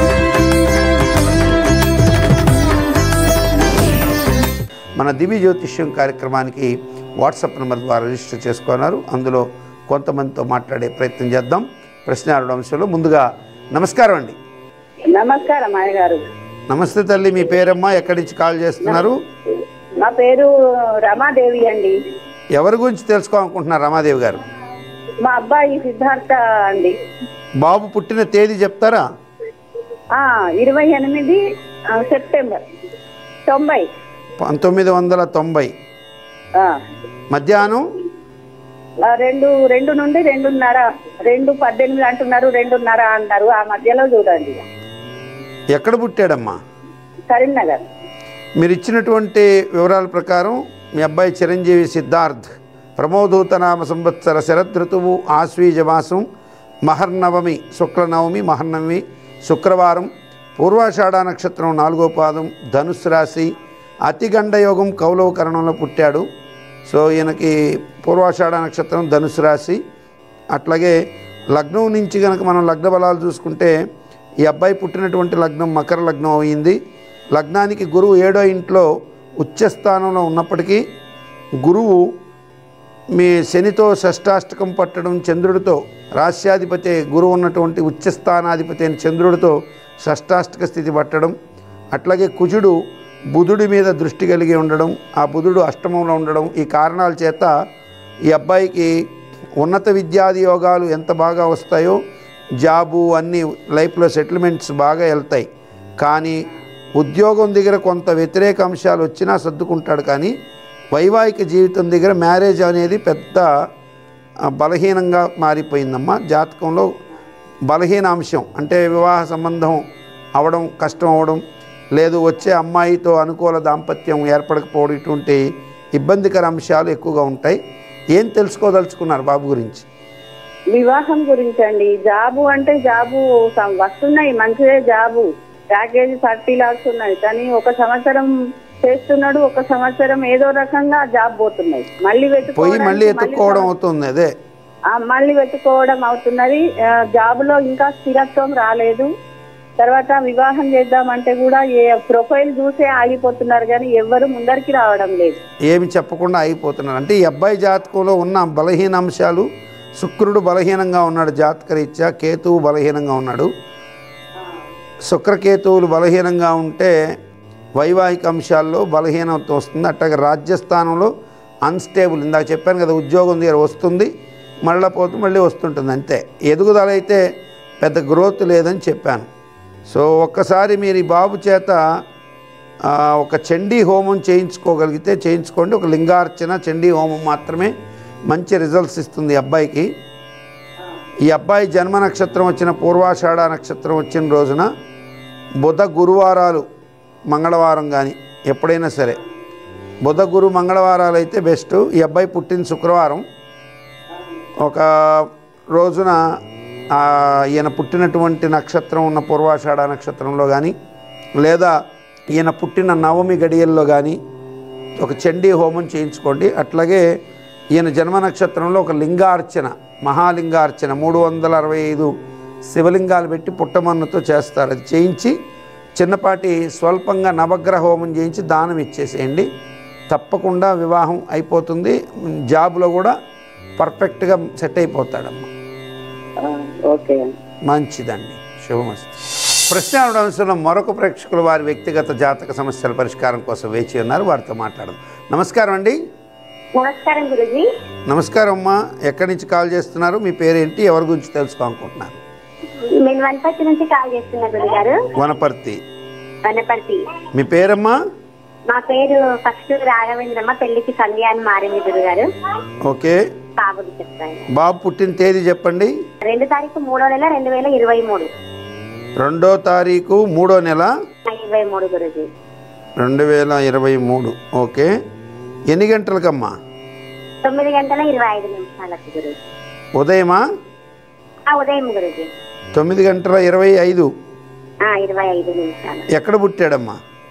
మన దివ్య జ్యోతిష్యం కార్యక్రమానికి వాట్సాప్ నెంబర్ ద్వారా రిజిస్టర్ చేసుకున్నారు అందులో కొంతమందితో మాట్లాడే ప్రయత్నం చేద్దాం ప్రశ్నారుడు అంశంలో ముందుగా నమస్కారం అండి నమస్కారం అయ్యగారు నమస్తే తల్లి మీ పేరమ్మా ఎక్కడి నుంచి కాల్ చేస్తున్నారు నా పేరు రమాదేవి అండి ఎవరి గురించి తెలుసుకోవాలనుకుంటున్నారు రమాదేవి గారు మా అబ్బాయి సిద్ధార్థ అండి బాబు పుట్టిన తేదీ చెప్తారా ఆ ఇరవై ఎనిమిది ఆ, సెప్టెంబర్ తొంభై పంతొమ్మిది వందల తొంభై ఆ, మధ్యాహ్నం ఆ, రెండు రెండు నుండి రెండున్నర రెండు పద్దెనిమిది అంటున్నారు రెండున్నర అన్నారు ఆ మధ్యలో చూడండి ఎక్కడ పుట్టాడమ్మా కరీంనగర్ మీరు ఇచ్చినటువంటి వివరాల ప్రకారం మీ అబ్బాయి చిరంజీవి సిద్ధార్థ్ ప్రమోదూత నామ సంవత్సర శరదృతువు ఆశ్వీజ మాసం మహర్నవమి శుక్లనవమి మహర్నవమి శుక్రవారం పూర్వాషాఢ నక్షత్రం నాలుగో పాదం ధనుస్సు రాశి అతిగండ యోగం కౌలవకరణంలో పుట్టాడు సో ఈయనకి పూర్వాషాఢ నక్షత్రం ధనుసు రాశి అట్లాగే లగ్నం నుంచి కనుక మనం లగ్న బలాలు చూసుకుంటే ఈ అబ్బాయి పుట్టినటువంటి లగ్నం మకర లగ్నం అయింది లగ్నానికి గురువు ఏడో ఇంట్లో ఉచ్చస్థానంలో ఉన్నప్పటికీ గురువు మీ శనితో షష్టాష్టకం పట్టడం చంద్రుడితో రాస్యాధిపతి గురువు ఉన్నటువంటి ఉచ్చస్థానాధిపతి అయిన చంద్రుడితో షష్టాష్టక స్థితి పట్టడం అట్లాగే కుజుడు బుధుడి మీద దృష్టి కలిగి ఉండడం ఆ బుధుడు అష్టమంలో ఉండడం ఈ కారణాల చేత ఈ అబ్బాయికి ఉన్నత విద్యాది యోగాలు ఎంత బాగా వస్తాయో జాబు అన్ని లైఫ్లో సెటిల్మెంట్స్ బాగా వెళ్తాయి కానీ ఉద్యోగం దగ్గర కొంత వ్యతిరేక అంశాలు వచ్చినా సర్దుకుంటాడు కానీ వైవాహిక జీవితం దగ్గర మ్యారేజ్ అనేది పెద్ద ఆ, బలహీనంగా మారిపోయిందమ్మా జాతకంలో బలహీన అంశం అంటే వివాహ సంబంధం అవడం కష్టం అవడం లేదు వచ్చే అమ్మాయితో అనుకూల దాంపత్యం ఏర్పడకపోవడం ఇటువంటి ఇబ్బందికర అంశాలు ఎక్కువగా ఉంటాయి ఏం తెలుసుకోదలుచుకున్నారు బాబు గురించి వివాహం గురించి అండి జాబు అంటే జాబు సం- వస్తున్నాయి మంచిదే జాబు ప్యాకేజ్ థర్టీ లాక్స్ ఉన్నాయి కానీ ఒక సంవత్సరం చేస్తున్నాడు ఒక సంవత్సరం ఏదో రకంగా జాబ్ పోతున్నాయి మళ్ళీ పోయి వెతుక్కోవడానికి మళ్ళీ ఎత్తుక్కోవడం అవుతుంది అదే ఆ, మళ్ళీ వెతుక్కోవడం అవుతున్నది ఆ, జాబులో ఇంకా స్థిరత్వం రాలేదు తర్వాత వివాహం చేద్దామంటే కూడా ఏ ప్రొఫైల్ చూసే ఆగిపోతున్నారు కానీ ఎవ్వరు ముందరికి రావడం లేదు ఏమి చెప్పకుండా అయిపోతున్నారు అంటే ఈ అబ్బాయి జాతకంలో ఉన్న బలహీన అంశాలు శుక్రుడు బలహీనంగా ఉన్నాడు జాతకరీత్యా కేతువు బలహీనంగా ఉన్నాడు శుక్రకేతువులు బలహీనంగా ఉంటే వైవాహిక అంశాల్లో బలహీనత వస్తుంది అట్లాగే రాజ్యస్థానంలో అన్స్టేబుల్ ఇందాక చెప్పాను కదా ఉద్యోగం దగ్గర వస్తుంది మళ్ళీ పోతూ మళ్ళీ వస్తుంటుంది అంతే ఎదుగుదల అయితే పెద్ద గ్రోత్ లేదని చెప్పాను సో ఒక్కసారి మీరు ఈ బాబు చేత ఆ, ఒక చండీ హోమం చేయించుకోగలిగితే చేయించుకోండి ఒక లింగార్చన చండీ హోమం మాత్రమే మంచి రిజల్ట్స్ ఇస్తుంది ఈ అబ్బాయికి ఈ అబ్బాయి జన్మ నక్షత్రం వచ్చిన పూర్వాషాఢ నక్షత్రం వచ్చిన రోజున బుధ గురువారాలు మంగళవారం కానీ ఎప్పుడైనా సరే బుధ గురు మంగళవారాలు అయితే బెస్ట్ ఈ అబ్బాయి పుట్టిన శుక్రవారం ఒక రోజున ఆ, ఈయన పుట్టినటువంటి నక్షత్రం ఉన్న పూర్వాషాఢ నక్షత్రంలో కానీ లేదా ఈయన పుట్టిన నవమి గడియల్లో కానీ ఒక చండీ హోమం చేయించుకోండి అట్లాగే ఈయన జన్మ నక్షత్రంలో ఒక లింగార్చన మహాలింగార్చన మూడు వందల అరవై ఐదు శివలింగాలు పెట్టి పుట్టమన్నుతో చేస్తారు అది చేయించి చిన్నపాటి స్వల్పంగా నవగ్రహ హోమం చేయించి దానం ఇచ్చేసేయండి తప్పకుండా వివాహం అయిపోతుంది జాబ్లో కూడా పర్ఫెక్ట్గా సెట్ అయిపోతాడమ్మ ఆ, ఓకే అండి మంచిదండి శుభమస్తు ప్రశ్న అంశంలో మరొక ప్రేక్షకులు వారి వ్యక్తిగత జాతక సమస్యల పరిష్కారం కోసం వేచి ఉన్నారు వారితో మాట్లాడదాం నమస్కారం అండి నమస్కారం గురుజీ నమస్కారం అమ్మా ఎక్కడి నుంచి కాల్ చేస్తున్నారు మీ పేరేంటి ఎవరి గురించి తెలుసుకోవాలనుకుంటున్నారు నేను వనపర్తి నుంచి కాల్ చేస్తున్నా గురుగారు వనపర్తి వనపర్తి మీ పేరమ్మా మా పేరు ఫస్ట్ రాఘవేంద్రమ్మ పెళ్లికి సంధ్య అని మారింది గురుగారు ఓకే బాబుకి చెప్తాను బాబు పుట్టిన తేదీ చెప్పండి రెండు తారీఖు మూడో నెల రెండు వేల ఇరవై మూడు రెండో తారీఖు మూడో నెల ఇరవై మూడు గురుజీ రెండు వేల ఇరవై మూడు ఓకే ఎన్ని గంటలకమ్మా తొమ్మిది గంటల ఇరవై ఐదు నిమిషాలకు గురుజీ ఉదయమా ఆ ఉదయం గురుజీ తొమ్మిది గంటల ఇరవై ఐదు ఆ ఇరవై ఐదు నిమిషాలు ఎక్కడ పుట్టాడమ్మా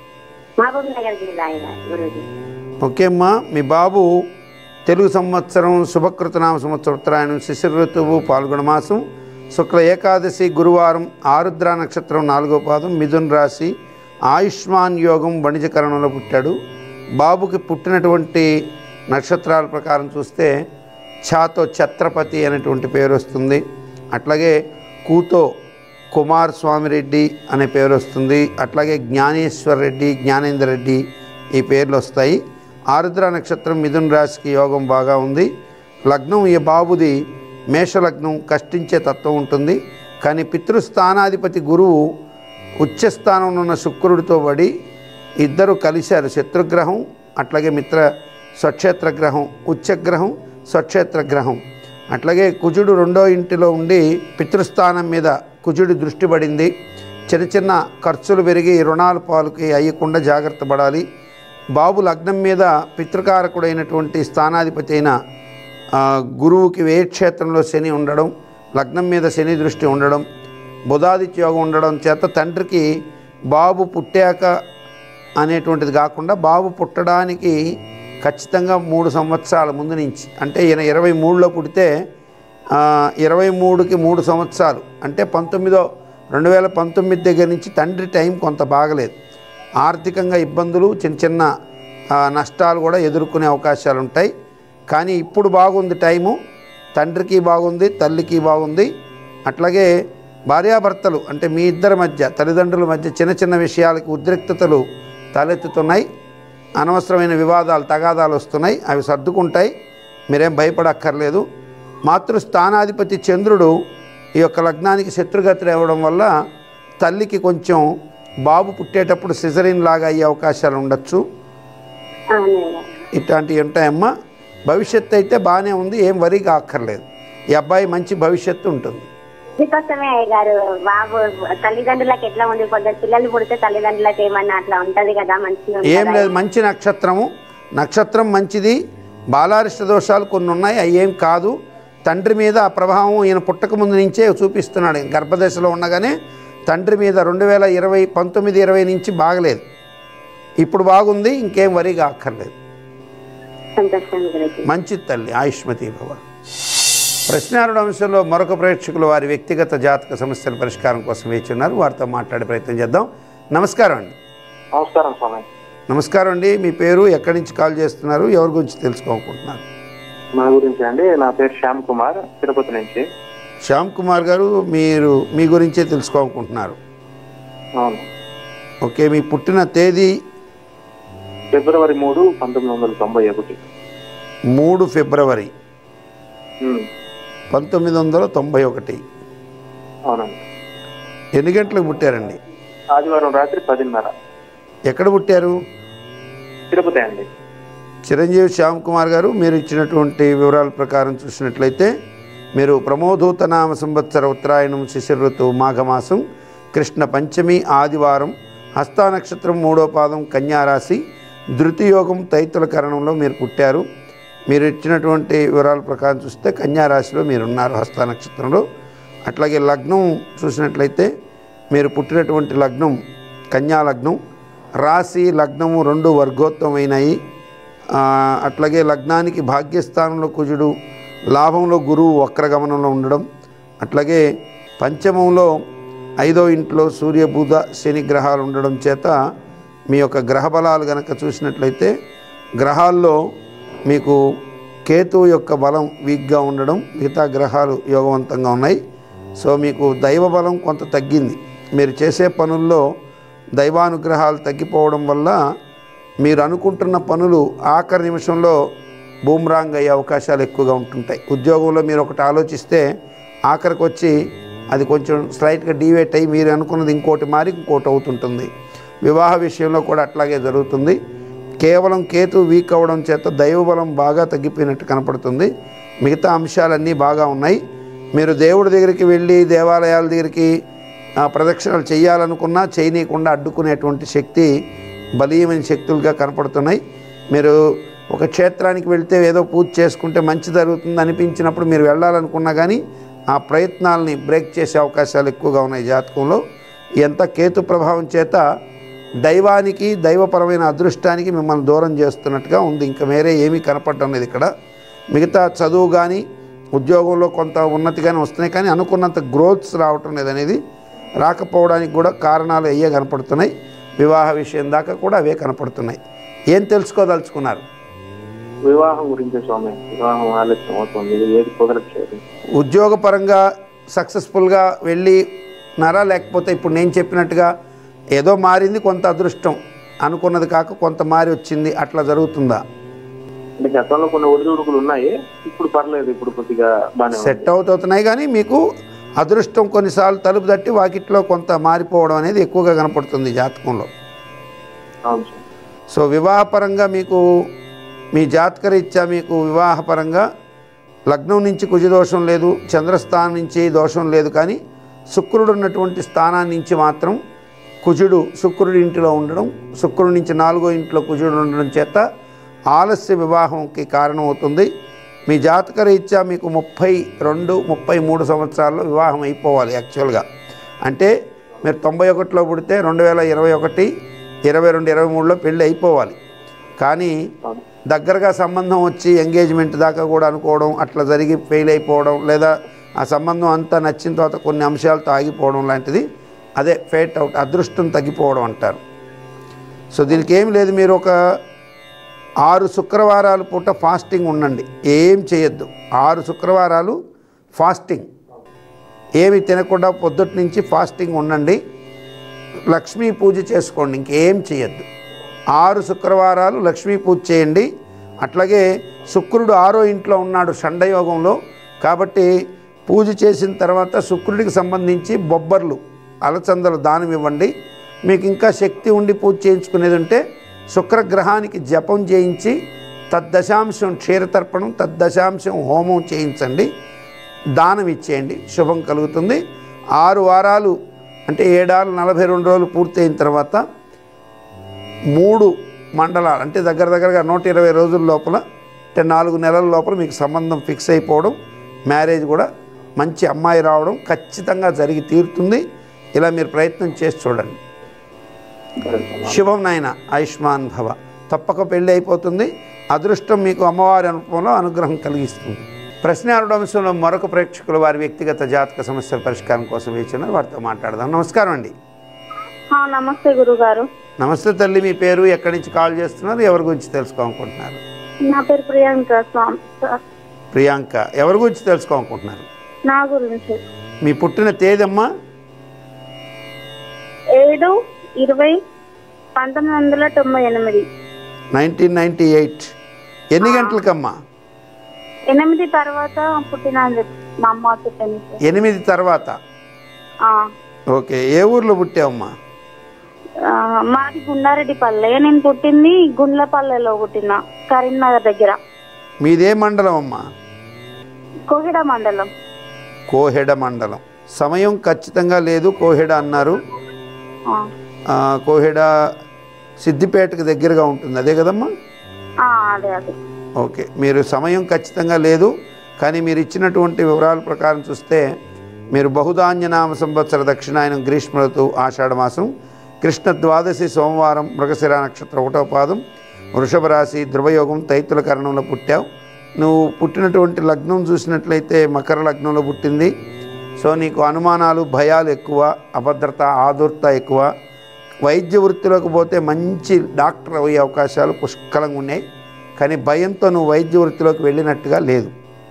మహబూబ్ నగర్ జిల్లా గురుజీ ఓకే అమ్మా మీ బాబు తెలుగు సంవత్సరం శుభకృతనామ సంవత్సరం ఉత్తరాయణం శిశిర ఋతువు పాల్గొన మాసం శుక్ల ఏకాదశి గురువారం ఆరుద్ర నక్షత్రం నాలుగో పాదం మిథున్ రాశి ఆయుష్మాన్ యోగం వణిజకరణంలో పుట్టాడు బాబుకి పుట్టినటువంటి నక్షత్రాల ప్రకారం చూస్తే ఛాతో ఛత్రపతి అనేటువంటి పేరు వస్తుంది అట్లాగే కూతో కుమార్ స్వామిరెడ్డి అనే పేరు వస్తుంది అట్లాగే జ్ఞానేశ్వర్ రెడ్డి జ్ఞానేందర్ రెడ్డి ఈ పేర్లు వస్తాయి ఆరుద్ర నక్షత్రం మిథున్ రాశికి యోగం బాగా ఉంది లగ్నం ఈ బాబుది మేషలగ్నం కష్టించే తత్వం ఉంటుంది కానీ పితృస్థానాధిపతి గురువు ఉచ్చస్థానంలో ఉన్న శుక్రుడితో పడి ఇద్దరు కలిశారు శత్రుగ్రహం అట్లాగే మిత్ర స్వక్షేత్ర గ్రహం ఉచ్చగ్రహం స్వక్షేత్ర గ్రహం అట్లాగే కుజుడు రెండో ఇంటిలో ఉండి పితృస్థానం మీద కుజుడి దృష్టి పడింది చిన్న చిన్న ఖర్చులు పెరిగి రుణాలు పాలుకి అయ్యకుండా జాగ్రత్త పడాలి బాబు లగ్నం మీద పితృకారకుడైనటువంటి స్థానాధిపతి అయిన ఆ, గురువుకి ఏ క్షేత్రంలో శని ఉండడం లగ్నం మీద శని దృష్టి ఉండడం బుధాదిత్య యోగం ఉండడం చేత తండ్రికి బాబు పుట్టాక అనేటువంటిది కాకుండా బాబు పుట్టడానికి ఖచ్చితంగా మూడు సంవత్సరాల ముందు నుంచి అంటే ఈయన ఇరవై మూడులో పుడితే ఆ, ఇరవై మూడుకి మూడు సంవత్సరాలు అంటే పంతొమ్మిదో రెండు వేల పంతొమ్మిది దగ్గర నుంచి తండ్రి టైం కొంత బాగలేదు ఆర్థికంగా ఇబ్బందులు చిన్న చిన్న ఆ, నష్టాలు కూడా ఎదుర్కొనే అవకాశాలు ఉంటాయి కానీ ఇప్పుడు బాగుంది టైము తండ్రికి బాగుంది తల్లికి బాగుంది అట్లాగే భార్యాభర్తలు అంటే మీ ఇద్దరి మధ్య తల్లిదండ్రుల మధ్య చిన్న చిన్న విషయాలకి ఉద్రిక్తతలు తలెత్తుతున్నాయి అనవసరమైన వివాదాలు తగాదాలు వస్తున్నాయి అవి సర్దుకుంటాయి మీరేం భయపడక్కర్లేదు మాతృస్థానాధిపతి చంద్రుడు ఈ యొక్క లగ్నానికి శత్రుగతులు ఇవ్వడం వల్ల తల్లికి కొంచెం బాబు పుట్టేటప్పుడు సిజరిన్ లాగా అయ్యే అవకాశాలు ఉండొచ్చు అవునయ్య ఇట్లాంటివి ఉంటాయమ్మా భవిష్యత్తు అయితే బాగానే ఉంది ఏం వరి కాక్కర్లేదు ఈ అబ్బాయి మంచి భవిష్యత్తు ఉంటుంది అందుకోసమే అయ్య గారు బాబు తల్లిదండ్రులకు ఎట్లా ఉంది కొందరు పిల్లలు పుడితే తల్లిదండ్రులకు ఏమన్నా అట్లా ఉంటది కదా మంచిగా ఏం ఉంటదా? లేదు మంచి నక్షత్రము నక్షత్రం మంచిది బాలారిష్ట దోషాలు కొన్ని ఉన్నాయి అవి ఏం కాదు తండ్రి మీద ఆ ప్రభావం ఈయన పుట్టక ముందు నుంచే చూపిస్తున్నాడు గర్భదశలో ఉండగానే తండ్రి మీద రెండు వేల ఇరవై పంతొమ్మిది ఇరవై నుంచి బాగలేదు ఇప్పుడు బాగుంది ఇంకేం వరిగా అక్కర్లేదు సంతోషం గురించి మంచి తల్లి ఆయుష్మతి భవ ప్రశ్నారుడు అంశంలో మరొక ప్రేక్షకులు వారి వ్యక్తిగత జాతక సమస్యల పరిష్కారం కోసం వేచి ఉన్నారు వారితో మాట్లాడే ప్రయత్నం చేద్దాం నమస్కారం అండి నమస్కారం స్వామి నమస్కారం అండి మీ పేరు ఎక్కడి నుంచి కాల్ చేస్తున్నారు ఎవరి గురించి తెలుసుకోవాలనుకుంటున్నారు మా గురించి అండి నా పేరు శ్యామ్ కుమార్ తిరుపతి నుంచి శ్యామ్ కుమార్ గారు మీరు మీ గురించే తెలుసుకోవాలనుకుంటున్నారు అవును ఓకే మీ పుట్టిన తేదీ ఫిబ్రవరి మూడు పంతొమ్మిది వందల తొంభై ఒకటి మూడు ఫిబ్రవరి ఉమ్, పంతొమ్మిది వందల తొంభై ఒకటి అవునండి ఎన్ని గంటలకు పుట్టారండి ఆదివారం రాత్రి పదిన్నర ఎక్కడ పుట్టారు తిరుపతి అండి చిరంజీవి శ్యామ్ కుమార్ గారు మీరు ఇచ్చినటువంటి వివరాల ప్రకారం చూసినట్లయితే మీరు ప్రమోదూత నామ సంవత్సర ఉత్తరాయణం శిశిర ఋతువు మాఘమాసం కృష్ణ పంచమి ఆదివారం హస్తా నక్షత్రం మూడో పాదం కన్యారాశి ధృతి యోగం తైతుల కరణంలో మీరు పుట్టారు మీరు ఇచ్చినటువంటి వివరాల ప్రకారం చూస్తే కన్యా రాశిలో మీరు ఉన్నారు హస్త నక్షత్రంలో అట్లాగే లగ్నం చూసినట్లయితే మీరు పుట్టినటువంటి లగ్నం కన్యా లగ్నం రాశి లగ్నము రెండు వర్గోత్తమైనవి ఆ, అట్లాగే లగ్నానికి భాగ్యస్థానంలో కుజుడు లాభంలో గురువు వక్రగమనంలో ఉండడం అట్లాగే పంచమంలో ఐదో ఇంట్లో సూర్య బుధ శని గ్రహాలు ఉండడం చేత మీ యొక్క గ్రహ బలాలు గనక చూసినట్లయితే గ్రహాల్లో మీకు కేతు యొక్క బలం వీక్గా ఉండడం మిగతా గ్రహాలు యోగవంతంగా ఉన్నాయి సో మీకు దైవ బలం కొంత తగ్గింది మీరు చేసే పనుల్లో దైవానుగ్రహాలు తగ్గిపోవడం వల్ల మీరు అనుకుంటున్న పనులు ఆఖరి నిమిషంలో బూమ్రాంగ్ అయ్యే అవకాశాలు ఎక్కువగా ఉంటుంటాయి ఉద్యోగంలో మీరు ఒకటి ఆలోచిస్తే ఆఖరికి వచ్చి అది కొంచెం స్లైట్గా డీవేట్ అయ్యి మీరు అనుకున్నది ఇంకోటి మారి ఇంకోటి అవుతుంటుంది వివాహ విషయంలో కూడా అట్లాగే జరుగుతుంది కేవలం కేతు వీక్ అవ్వడం చేత దైవబలం బాగా తగ్గిపోయినట్టు కనపడుతుంది మిగతా అంశాలన్నీ బాగా ఉన్నాయి మీరు దేవుడి దగ్గరికి వెళ్ళి దేవాలయాల దగ్గరికి ఆ, ప్రదక్షిణలు చేయాలనుకున్నా చేయనీయకుండా అడ్డుకునేటువంటి శక్తి బలీయమైన శక్తులుగా కనపడుతున్నాయి మీరు ఒక క్షేత్రానికి వెళ్తే ఏదో పూజ చేసుకుంటే మంచి జరుగుతుంది అనిపించినప్పుడు మీరు వెళ్ళాలనుకున్నా కానీ ఆ ప్రయత్నాల్ని బ్రేక్ చేసే అవకాశాలు ఎక్కువగా ఉన్నాయి జాతకంలో ఎంత కేతు ప్రభావం చేత దైవానికి దైవపరమైన అదృష్టానికి మిమ్మల్ని దూరం చేస్తున్నట్టుగా ఉంది ఇంకా వేరే ఏమీ కనపడటం లేదు ఇక్కడ మిగతా చదువు కానీ ఉద్యోగంలో కొంత ఉన్నతిగానే వస్తున్నాయి కానీ అనుకున్నంత గ్రోత్స్ రావటం లేదనేది రాకపోవడానికి కూడా కారణాలు అయ్యే కనపడుతున్నాయి వివాహ విషయం దాకా కూడా అవే కనపడుతున్నాయి ఏం తెలుసుకోదలుచుకున్నారు వివాహం గురించి స్వామి వివాహం ఆలస్యం అవుతుంది ఏది కుదరట్లేదు ఉద్యోగపరంగా సక్సెస్ఫుల్గా వెళ్ళి నరా లేకపోతే ఇప్పుడు నేను చెప్పినట్టుగా ఏదో మారింది కొంత అదృష్టం అనుకున్నది కాక కొంత మారి వచ్చింది అట్లా జరుగుతుందా అంటే గతంలో కొన్ని ఒడిదుడుకులు ఉన్నాయి ఇప్పుడు పర్లేదు ఇప్పుడు కొద్దిగా బాగానే ఉంది. సెట్ అవుట్ అవుతున్నాయి కానీ మీకు అదృష్టం కొన్నిసార్లు తలుపు తట్టి వాకిట్లో కొంత మారిపోవడం అనేది ఎక్కువగా కనపడుతుంది జాతకంలో అవును సార్ సో వివాహపరంగా మీకు మీ జాతకరీత్యా మీకు వివాహపరంగా లగ్నం నుంచి కుజదోషం లేదు చంద్రస్థానం నుంచి దోషం లేదు కానీ శుక్రుడు ఉన్నటువంటి స్థానాన్ని నుంచి మాత్రం కుజుడు శుక్రుడి ఇంటిలో ఉండడం శుక్రుడి నుంచి నాలుగో ఇంట్లో కుజుడు ఉండడం చేత ఆలస్య వివాహంకి కారణమవుతుంది మీ జాతక రీత్యా మీకు ముప్పై రెండు ముప్పై మూడు సంవత్సరాల్లో వివాహం అయిపోవాలి యాక్చువల్గా అంటే మీరు తొంభై ఒకటిలో పుడితే రెండు వేల ఇరవై ఒకటి ఇరవై రెండు ఇరవై మూడులో పెళ్ళి అయిపోవాలి కానీ అవును. దగ్గరగా సంబంధం వచ్చి ఎంగేజ్మెంట్ దాకా కూడా అనుకోవడం అట్లా జరిగి ఫెయిల్ అయిపోవడం లేదా ఆ సంబంధం అంతా నచ్చిన తర్వాత కొన్ని అంశాలతో ఆగిపోవడం లాంటిది అదే ఫేట్ అవుట్ అదృష్టం తగ్గిపోవడం అంటారు సో దీనికి ఏం లేదు మీరు ఒక ఆరు శుక్రవారాలు పూట ఫాస్టింగ్ ఉండండి ఏం చేయొద్దు ఆరు శుక్రవారాలు ఫాస్టింగ్ ఏమి తినకుండా పొద్దుటి నుంచి ఫాస్టింగ్ ఉండండి లక్ష్మీ పూజ చేసుకోండి ఇంకేం చేయొద్దు ఆరు శుక్రవారాలు లక్ష్మీ పూజ చేయండి అట్లాగే శుక్రుడు ఆరో ఇంట్లో ఉన్నాడు షండయోగంలో కాబట్టి పూజ చేసిన తర్వాత శుక్రుడికి సంబంధించి బొబ్బర్లు అలచందలు దానం ఇవ్వండి మీకు ఇంకా శక్తి ఉండి పూజ చేయించుకునేది ఉంటే శుక్రగ్రహానికి జపం చేయించి తద్దశాంశం క్షీరతర్పణం తద్దశాంశం హోమం చేయించండి దానం ఇచ్చేయండి శుభం కలుగుతుంది ఆరు వారాలు అంటే ఏడాలు నలభై రెండు రోజులు పూర్తయిన తర్వాత మూడు మండలాలు అంటే దగ్గర దగ్గరగా నూట ఇరవై రోజుల లోపల అంటే నాలుగు నెలల లోపల మీకు సంబంధం ఫిక్స్ అయిపోవడం మ్యారేజ్ కూడా మంచి అమ్మాయి రావడం ఖచ్చితంగా జరిగి తీరుతుంది ఇలా మీరు ప్రయత్నం చేసి చూడండి సరే స్వామి. శుభం నాయన ఆయుష్మాన్ భవ తప్పక పెళ్ళి అయిపోతుంది అదృష్టం మీకు అమ్మవారి అనుభవంలో అనుగ్రహం కలిగిస్తుంది ప్రశ్నారుడు అంశంలో మరొక ప్రేక్షకులు వారి వ్యక్తిగత జాతక సమస్యల పరిష్కారం కోసం వేచిన వారితో మాట్లాడదాం నమస్కారం అండి ఆ, నమస్తే గురుగారు నమస్తే తల్లి మీ పేరు ఎక్కడి నుంచి కాల్ చేస్తున్నారు ఎవరి గురించి తెలుసుకోవాలనుకుంటున్నారు నా పేరు ప్రియాంక స్వామి ప్రియాంక ఎవరి గురించి తెలుసుకోవాలనుకుంటున్నారు నా గురించి మీ పుట్టిన తేదమ్మా ఏడు ఇరవై పంతొమ్మిది వందల తొంభై ఎనిమిది నైన్టీన్ నైంటీ ఎయిట్ ఎన్ని గంటలకమ్మా ఎనిమిది తర్వాత పుట్టిన మా అమ్మ చెప్పింది సార్. ఎనిమిది తర్వాత ఆ, ఓకే ఏ ఊర్లో పుట్టావమ్మా ఆ, మాది గుండారెడ్డిపల్లె నేను పుట్టింది గుండ్లపల్లెలో పుట్టిన కరీంనగర్ దగ్గర మీదే మండలం అమ్మా కోహిడ మండలం కోహెడ మండలం సమయం ఖచ్చితంగా లేదు కోహెడ అన్నారు ఆ, ఆ, కోహెడ సిద్దిపేటకు దగ్గరగా ఉంటుంది అదే కదమ్మా ఆ, అదే అదే ఓకే మీరు సమయం ఖచ్చితంగా లేదు కానీ మీరు ఇచ్చినటువంటి వివరాల ప్రకారం చూస్తే మీరు బహుధాన్యనామ సంవత్సర దక్షిణాయనం గ్రీష్మ ఋతువు ఆషాఢ మాసం కృష్ణ ద్వాదశి సోమవారం మృగశిర నక్షత్రం ఒకటో పాదం వృషభ రాశి ధ్రువయోగం తైతుల కరణంలో పుట్టావు నువ్వు పుట్టినటువంటి లగ్నం చూసినట్లయితే మకర లగ్నంలో పుట్టింది సో నీకు అనుమానాలు భయాలు ఎక్కువ అభద్రత ఆదుర్త ఎక్కువ వైద్య వృత్తిలోకి పోతే మంచి డాక్టర్ అయ్యే అవకాశాలు పుష్కలంగా ఉన్నాయి కానీ భయంతో నువ్వు వైద్య వృత్తిలోకి వెళ్ళినట్టుగా లేదు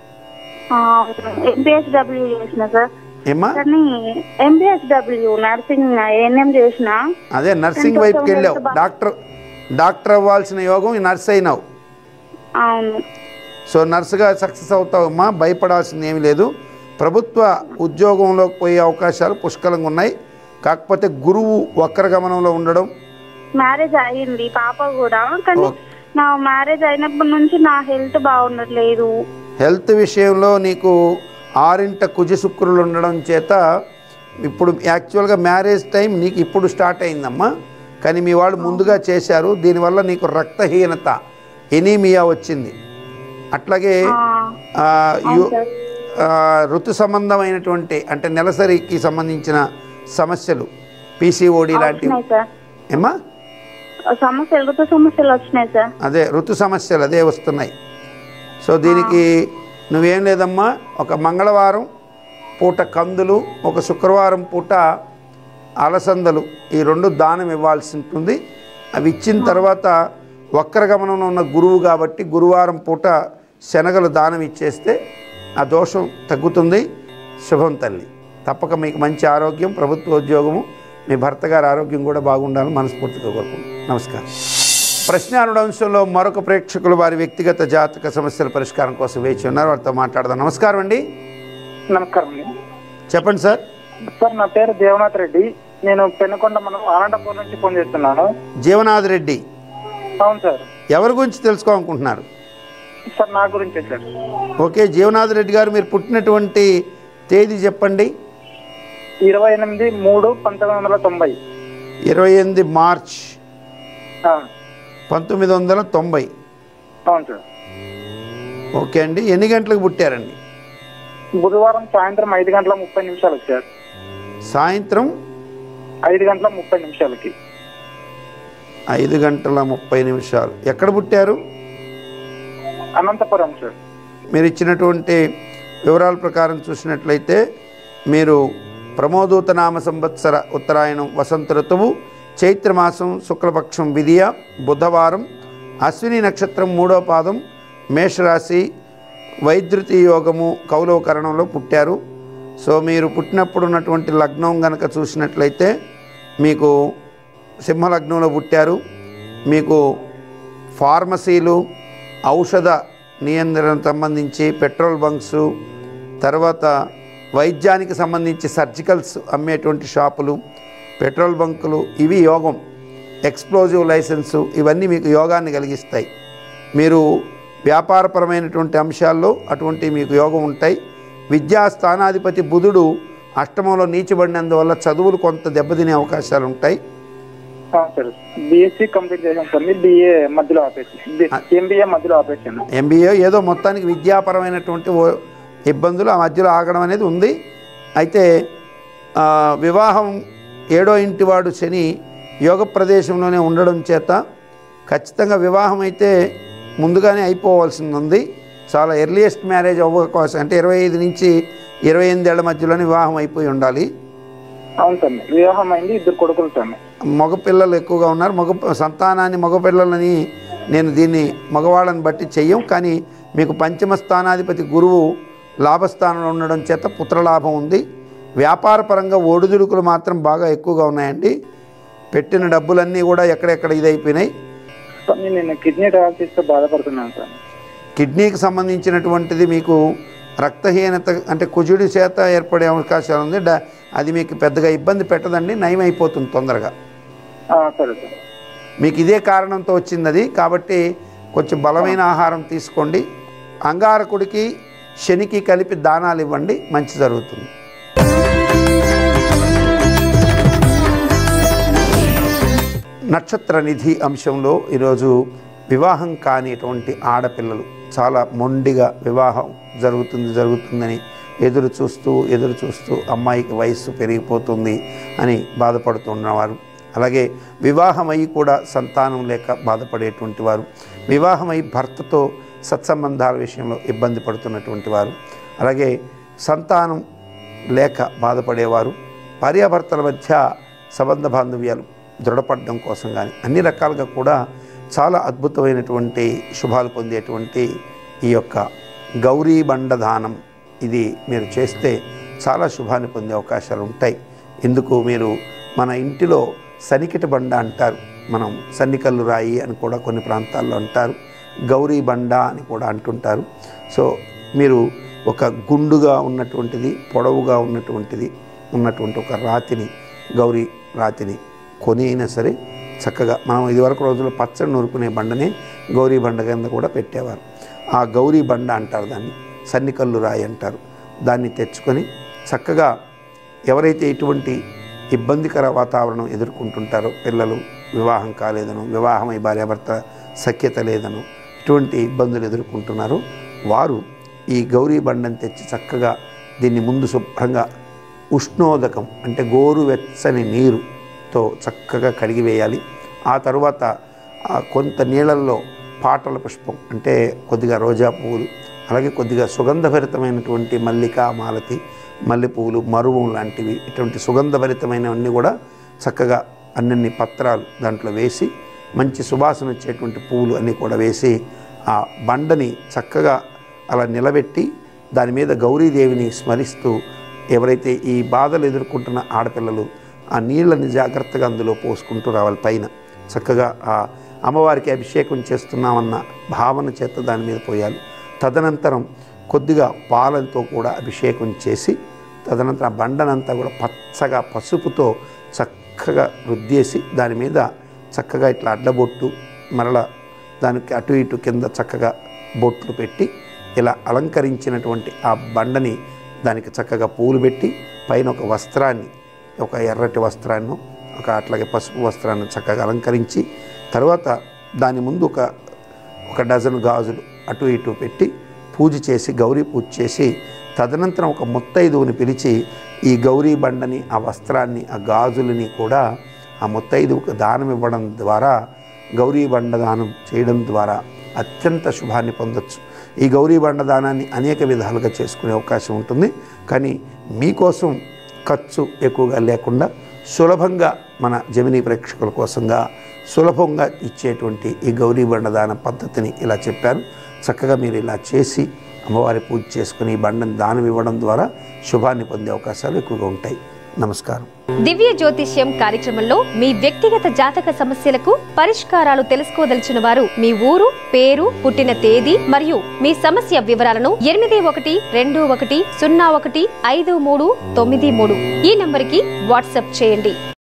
ఎంపీహెచ్డబ్ల్యూ చేసిన సార్ ఏమ్మా కానీ ఎంపీహెచ్డబ్ల్యూ నర్సింగ్ ఏఎన్ఎం చేసిన అదే నర్సింగ్ వైపుకి వెళ్ళావు డాక్టర్ డాక్టర్ అవ్వాల్సిన యోగం ఈ నర్స్ అయినావు అవును సో నర్సుగా సక్సెస్ అవుతావమ్మా భయపడాల్సింది ఏమీ లేదు ప్రభుత్వ ఉద్యోగంలోకి పోయే అవకాశాలు పుష్కలంగా ఉన్నాయి కాకపోతే గురువు వక్ర గమనంలో ఉండడం మ్యారేజ్ అయ్యింది పాప కూడా కానీ ఓకే. నా మ్యారేజ్ అయినప్పటి నుంచి నా హెల్త్ బాగుండట్లేదు హెల్త్ విషయంలో నీకు ఆరింట కుజ శుక్రులు ఉండడం చేత ఇప్పుడు యాక్చువల్గా మ్యారేజ్ టైం నీకు ఇప్పుడు స్టార్ట్ అయిందమ్మా కానీ మీ వాళ్ళు ముందుగా చేశారు దీనివల్ల నీకు రక్తహీనత ఎనీమియా వచ్చింది అట్లాగే ఆ, యు- ఆ, ఋతు సంబంధమైనటువంటి అంటే నెలసరికి సంబంధించిన సమస్యలు పీసీఓడి లాంటివి వచ్చినాయి సార్ ఏమ్మా సమస్యలు ఋతు సమస్యలు వచ్చినాయి సార్ అదే ఋతు సమస్యలు అదే వస్తున్నాయి సో దీనికి నువ్వేం లేదమ్మా ఒక మంగళవారం పూట కందులు ఒక శుక్రవారం పూట అలసందలు ఈ రెండు దానం ఇవ్వాల్సి ఉంటుంది అవి ఇచ్చిన తర్వాత వక్రగమనంలో ఉన్న గురువు కాబట్టి గురువారం పూట శనగలు దానం ఇచ్చేస్తే ఆ దోషం తగ్గుతుంది శుభం తల్లి తప్పక మీకు మంచి ఆరోగ్యం ప్రభుత్వ ఉద్యోగము మీ భర్త గారి ఆరోగ్యం కూడా బాగుండాలని మనస్ఫూర్తిగా కోరుకుంటున్నాను నమస్కారం ప్రశ్నారుడు అంశంలో మరొక ప్రేక్షకులు వారి వ్యక్తిగత జాతక సమస్యల పరిష్కారం కోసం వేచి ఉన్నారు వారితో మాట్లాడదాం నమస్కారం అండి నమస్కారం అండి చెప్పండి సార్ సార్ నా పేరు దేవనాథ్ రెడ్డి నేను పెనుకొండ మనం అనంతపూర్ నుంచి ఫోన్ చేస్తున్నాను జీవనాథ్ రెడ్డి అవును సార్ ఎవరి గురించి తెలుసుకోవాలనుకుంటున్నారు సార్ నా గురించే సార్ ఓకే జీవనాథ్ రెడ్డి గారు మీరు పుట్టినటువంటి తేదీ చెప్పండి ఇరవై ఎనిమిది మూడు పంతొమ్మిది వందల తొంభై ఇరవై ఎనిమిది మార్చ్ ఆ, పంతొమ్మిది వందల తొంభై అవును సార్ ఓకే అండి ఎన్ని గంటలకు పుట్టారండి బుధవారం సాయంత్రం ఐదు గంటల ముప్పై నిమిషాలకు సార్ సాయంత్రం ఐదు గంటల ముప్పై నిమిషాలకి ఐదు గంటల ముప్పై నిమిషాలు ఎక్కడ పుట్టారు అనంతపురం సార్ మీరు ఇచ్చినటువంటి వివరాల ప్రకారం చూసినట్లయితే మీరు ప్రమోదూత నామ సంవత్సర ఉత్తరాయణం వసంత ఋతువు చైత్రమాసం శుక్లపక్షం విధియ బుధవారం అశ్విని నక్షత్రం మూడో పాదం మేషరాశి వైద్యుతి యోగము కౌలవకరణంలో పుట్టారు సో మీరు పుట్టినప్పుడు ఉన్నటువంటి లగ్నం గనక చూసినట్లయితే మీకు సింహలగ్నంలో పుట్టారు మీకు ఫార్మసీలు ఔషధ నియంత్రణకు సంబంధించి పెట్రోల్ బంక్స్ తర్వాత వైద్యానికి సంబంధించి సర్జికల్స్ అమ్మేటువంటి షాపులు పెట్రోల్ బంకులు ఇవి యోగం ఎక్స్ప్లోజివ్ లైసెన్సు ఇవన్నీ మీకు యోగాన్ని కలిగిస్తాయి మీరు వ్యాపారపరమైనటువంటి అంశాల్లో అటువంటి మీకు యోగం ఉంటాయి విద్యా స్థానాధిపతి బుధుడు అష్టమంలో నీచబడినందువల్ల చదువులు కొంత దెబ్బతినే అవకాశాలు ఉంటాయి అవును సార్ బీఎస్సీ కంప్లీట్ చేశాను సార్ బిఏ మధ్యలో ఆపేసి ఎంబీఏ మధ్యలో ఆపేసాను ఎంబీఏ ఏదో మొత్తానికి విద్యాపరమైనటువంటి ఓ ఇబ్బందులు ఆ మధ్యలో ఆగడం అనేది ఉంది అయితే ఆ, వివాహం ఏడో ఇంటి వాడు శని యోగ ప్రదేశంలోనే ఉండడం చేత ఖచ్చితంగా వివాహం అయితే ముందుగానే అయిపోవాల్సింది ఉంది చాలా ఎర్లియస్ట్ మ్యారేజ్ అవ్వకోసం అంటే ఇరవై ఐదు నుంచి ఇరవై ఎనిమిదేళ్ల మధ్యలోనే వివాహం అయిపోయి ఉండాలి అవును సార్ వివాహం అయింది ఇద్దరు కొడుకులు సార్ మగపిల్లలు ఎక్కువగా ఉన్నారు మగ సంతానాన్ని మగపిల్లలని నేను దీన్ని మగవాళ్ళని బట్టి చెయ్యం కానీ మీకు పంచమ స్థానాధిపతి గురువు లాభస్థానంలో ఉండడం చేత పుత్రలాభం ఉంది వ్యాపారపరంగా ఒడిదుడుకులు మాత్రం బాగా ఎక్కువగా ఉన్నాయండి పెట్టిన డబ్బులన్నీ కూడా ఎక్కడెక్కడ ఇదైపోయినాయి కానీ నేను కిడ్నీ డయాలసిస్తో బాధపడుతున్నాను సార్ కిడ్నీకి సంబంధించినటువంటిది మీకు రక్తహీనత అంటే కుజుడి చేత ఏర్పడే అవకాశాలు ఉంది డా- అది మీకు పెద్దగా ఇబ్బంది పెట్టదండి నయం అయిపోతుంది తొందరగా ఆ, సరే సార్ మీకు ఇదే కారణంతో వచ్చింది అది కాబట్టి కొంచెం బలమైన ఆహారం తీసుకోండి అంగారకుడికి శనికి కలిపి దానాలు ఇవ్వండి మంచి జరుగుతుంది నక్షత్ర నిధి అంశంలో ఈరోజు వివాహం కానిటువంటి ఆడపిల్లలు చాలా మొండిగా వివాహం జరుగుతుంది జరుగుతుందని ఎదురు చూస్తూ ఎదురు చూస్తూ అమ్మాయికి వయస్సు పెరిగిపోతుంది అని బాధపడుతున్నవారు అలాగే వివాహమై కూడా సంతానం లేక బాధపడేటువంటి వారు వివాహమై భర్తతో సత్సంబంధాల విషయంలో ఇబ్బంది పడుతున్నటువంటి వారు అలాగే సంతానం లేక బాధపడేవారు భార్యాభర్తల మధ్య సంబంధ బాంధవ్యాలు దృఢపడడం కోసం కానీ అన్ని రకాలుగా కూడా చాలా అద్భుతమైనటువంటి శుభాలు పొందేటువంటి ఈ యొక్క గౌరీ బండ దానం ఇది మీరు చేస్తే చాలా శుభాన్ని పొందే అవకాశాలు ఉంటాయి ఎందుకు మీరు మన ఇంటిలో సనికిట బండ అంటారు మనం సన్నికల్లు రాయి అని కూడా కొన్ని ప్రాంతాల్లో అంటారు గౌరీ బండ అని కూడా అంటుంటారు సో మీరు ఒక గుండుగా ఉన్నటువంటిది పొడవుగా ఉన్నటువంటిది ఉన్నటువంటి ఒక రాతిని గౌరీ రాతిని కొని అయినా సరే చక్కగా మనం ఇదివరకు రోజుల్లో పచ్చడి నూరుకునే బండనే గౌరీ బండ కింద కూడా పెట్టేవారు ఆ గౌరీ బండ అంటారు దాన్ని సన్నికల్లు రాయి అంటారు దాన్ని తెచ్చుకొని చక్కగా ఎవరైతే ఇటువంటి ఇబ్బందికర వాతావరణం ఎదుర్కొంటుంటారో పిల్లలు వివాహం కాలేదను వివాహమై భార్యాభర్త సఖ్యత లేదను ఇటువంటి ఇబ్బందులు ఎదుర్కొంటున్నారో వారు ఈ గౌరీ బండని తెచ్చి చక్కగా దీన్ని ముందు శుభ్రంగా ఉష్ణోదకం అంటే గోరువెచ్చని నీరుతో చక్కగా కడిగివేయాలి ఆ తరువాత ఆ కొంత నీళ్ళల్లో పాటల పుష్పం అంటే కొద్దిగా రోజా పువ్వులు అలాగే కొద్దిగా సుగంధభరితమైనటువంటి మల్లిక మాలతి మల్లె పువ్వులు మరువం లాంటివి ఇటువంటి సుగంధభరితమైనవన్నీ కూడా చక్కగా అన్ని పత్రాలు దాంట్లో వేసి మంచి సువాసన వచ్చేటువంటి పువ్వులు అన్నీ కూడా వేసి ఆ బండని చక్కగా అలా నిలబెట్టి దాని మీద గౌరీదేవిని స్మరిస్తూ ఎవరైతే ఈ బాధలు ఎదుర్కొంటున్న ఆడపిల్లలు ఆ నీళ్ళని జాగ్రత్తగా అందులో పోసుకుంటూ రావాలి పైన చక్కగా ఆ అమ్మవారికి అభిషేకం చేస్తున్నామన్న భావన చేత దాని మీద పోయాలి తదనంతరం కొద్దిగా పాలతో కూడా అభిషేకం చేసి తదనంతరం ఆ బండనంతా కూడా పచ్చగా పసుపుతో చక్కగా రుద్దేసి దాని మీద చక్కగా ఇట్లా అడ్డబొట్టు మరల దానికి అటు ఇటు కింద చక్కగా బొట్లు పెట్టి ఇలా అలంకరించినటువంటి ఆ బండని దానికి చక్కగా పూలు పెట్టి పైన ఒక వస్త్రాన్ని ఒక ఎర్రటి వస్త్రాన్ని ఒక అట్లాగే పసుపు వస్త్రాన్ని చక్కగా అలంకరించి తర్వాత దాని ముందు ఒక ఒక డజన్ గాజులు అటు ఇటు పెట్టి పూజ చేసి గౌరీ పూజ చేసి తదనంతరం ఒక ముత్తైదువుని పిలిచి ఈ గౌరీ బండని ఆ వస్త్రాన్ని ఆ గాజులని కూడా ఆ ముత్తైదువుకు దానం ఇవ్వడం ద్వారా గౌరీ బండ దానం చేయడం ద్వారా అత్యంత శుభాన్ని పొందొచ్చు ఈ గౌరీ బండ దానాన్ని అనేక విధాలుగా చేసుకునే అవకాశం ఉంటుంది కానీ మీకోసం ఖర్చు ఎక్కువగా లేకుండా సులభంగా మన జమినీ ప్రేక్షకుల కోసంగా సులభంగా ఇచ్చేటువంటి ఈ గౌరీ బండ దాన పద్ధతిని ఇలా చెప్పాను చక్కగా మీరు ఇలా చేసి అమ్మవారి పూజ చేసుకుని ఈ బండని దానం ఇవ్వడం ద్వారా శుభాన్ని పొందే అవకాశాలు ఎక్కువగా ఉంటాయి నమస్కారం దివ్య జ్యోతిష్యం కార్యక్రమంలో మీ వ్యక్తిగత జాతక సమస్యలకు పరిష్కారాలు తెలుసుకోదలిచిన వారు మీ ఊరు పేరు పుట్టిన తేదీ మరియు మీ సమస్య వివరాలను ఎనిమిది ఒకటి రెండు ఒకటి సున్నా ఒకటి ఐదు మూడు తొమ్మిది మూడు ఈ నంబరికి వాట్సాప్ చేయండి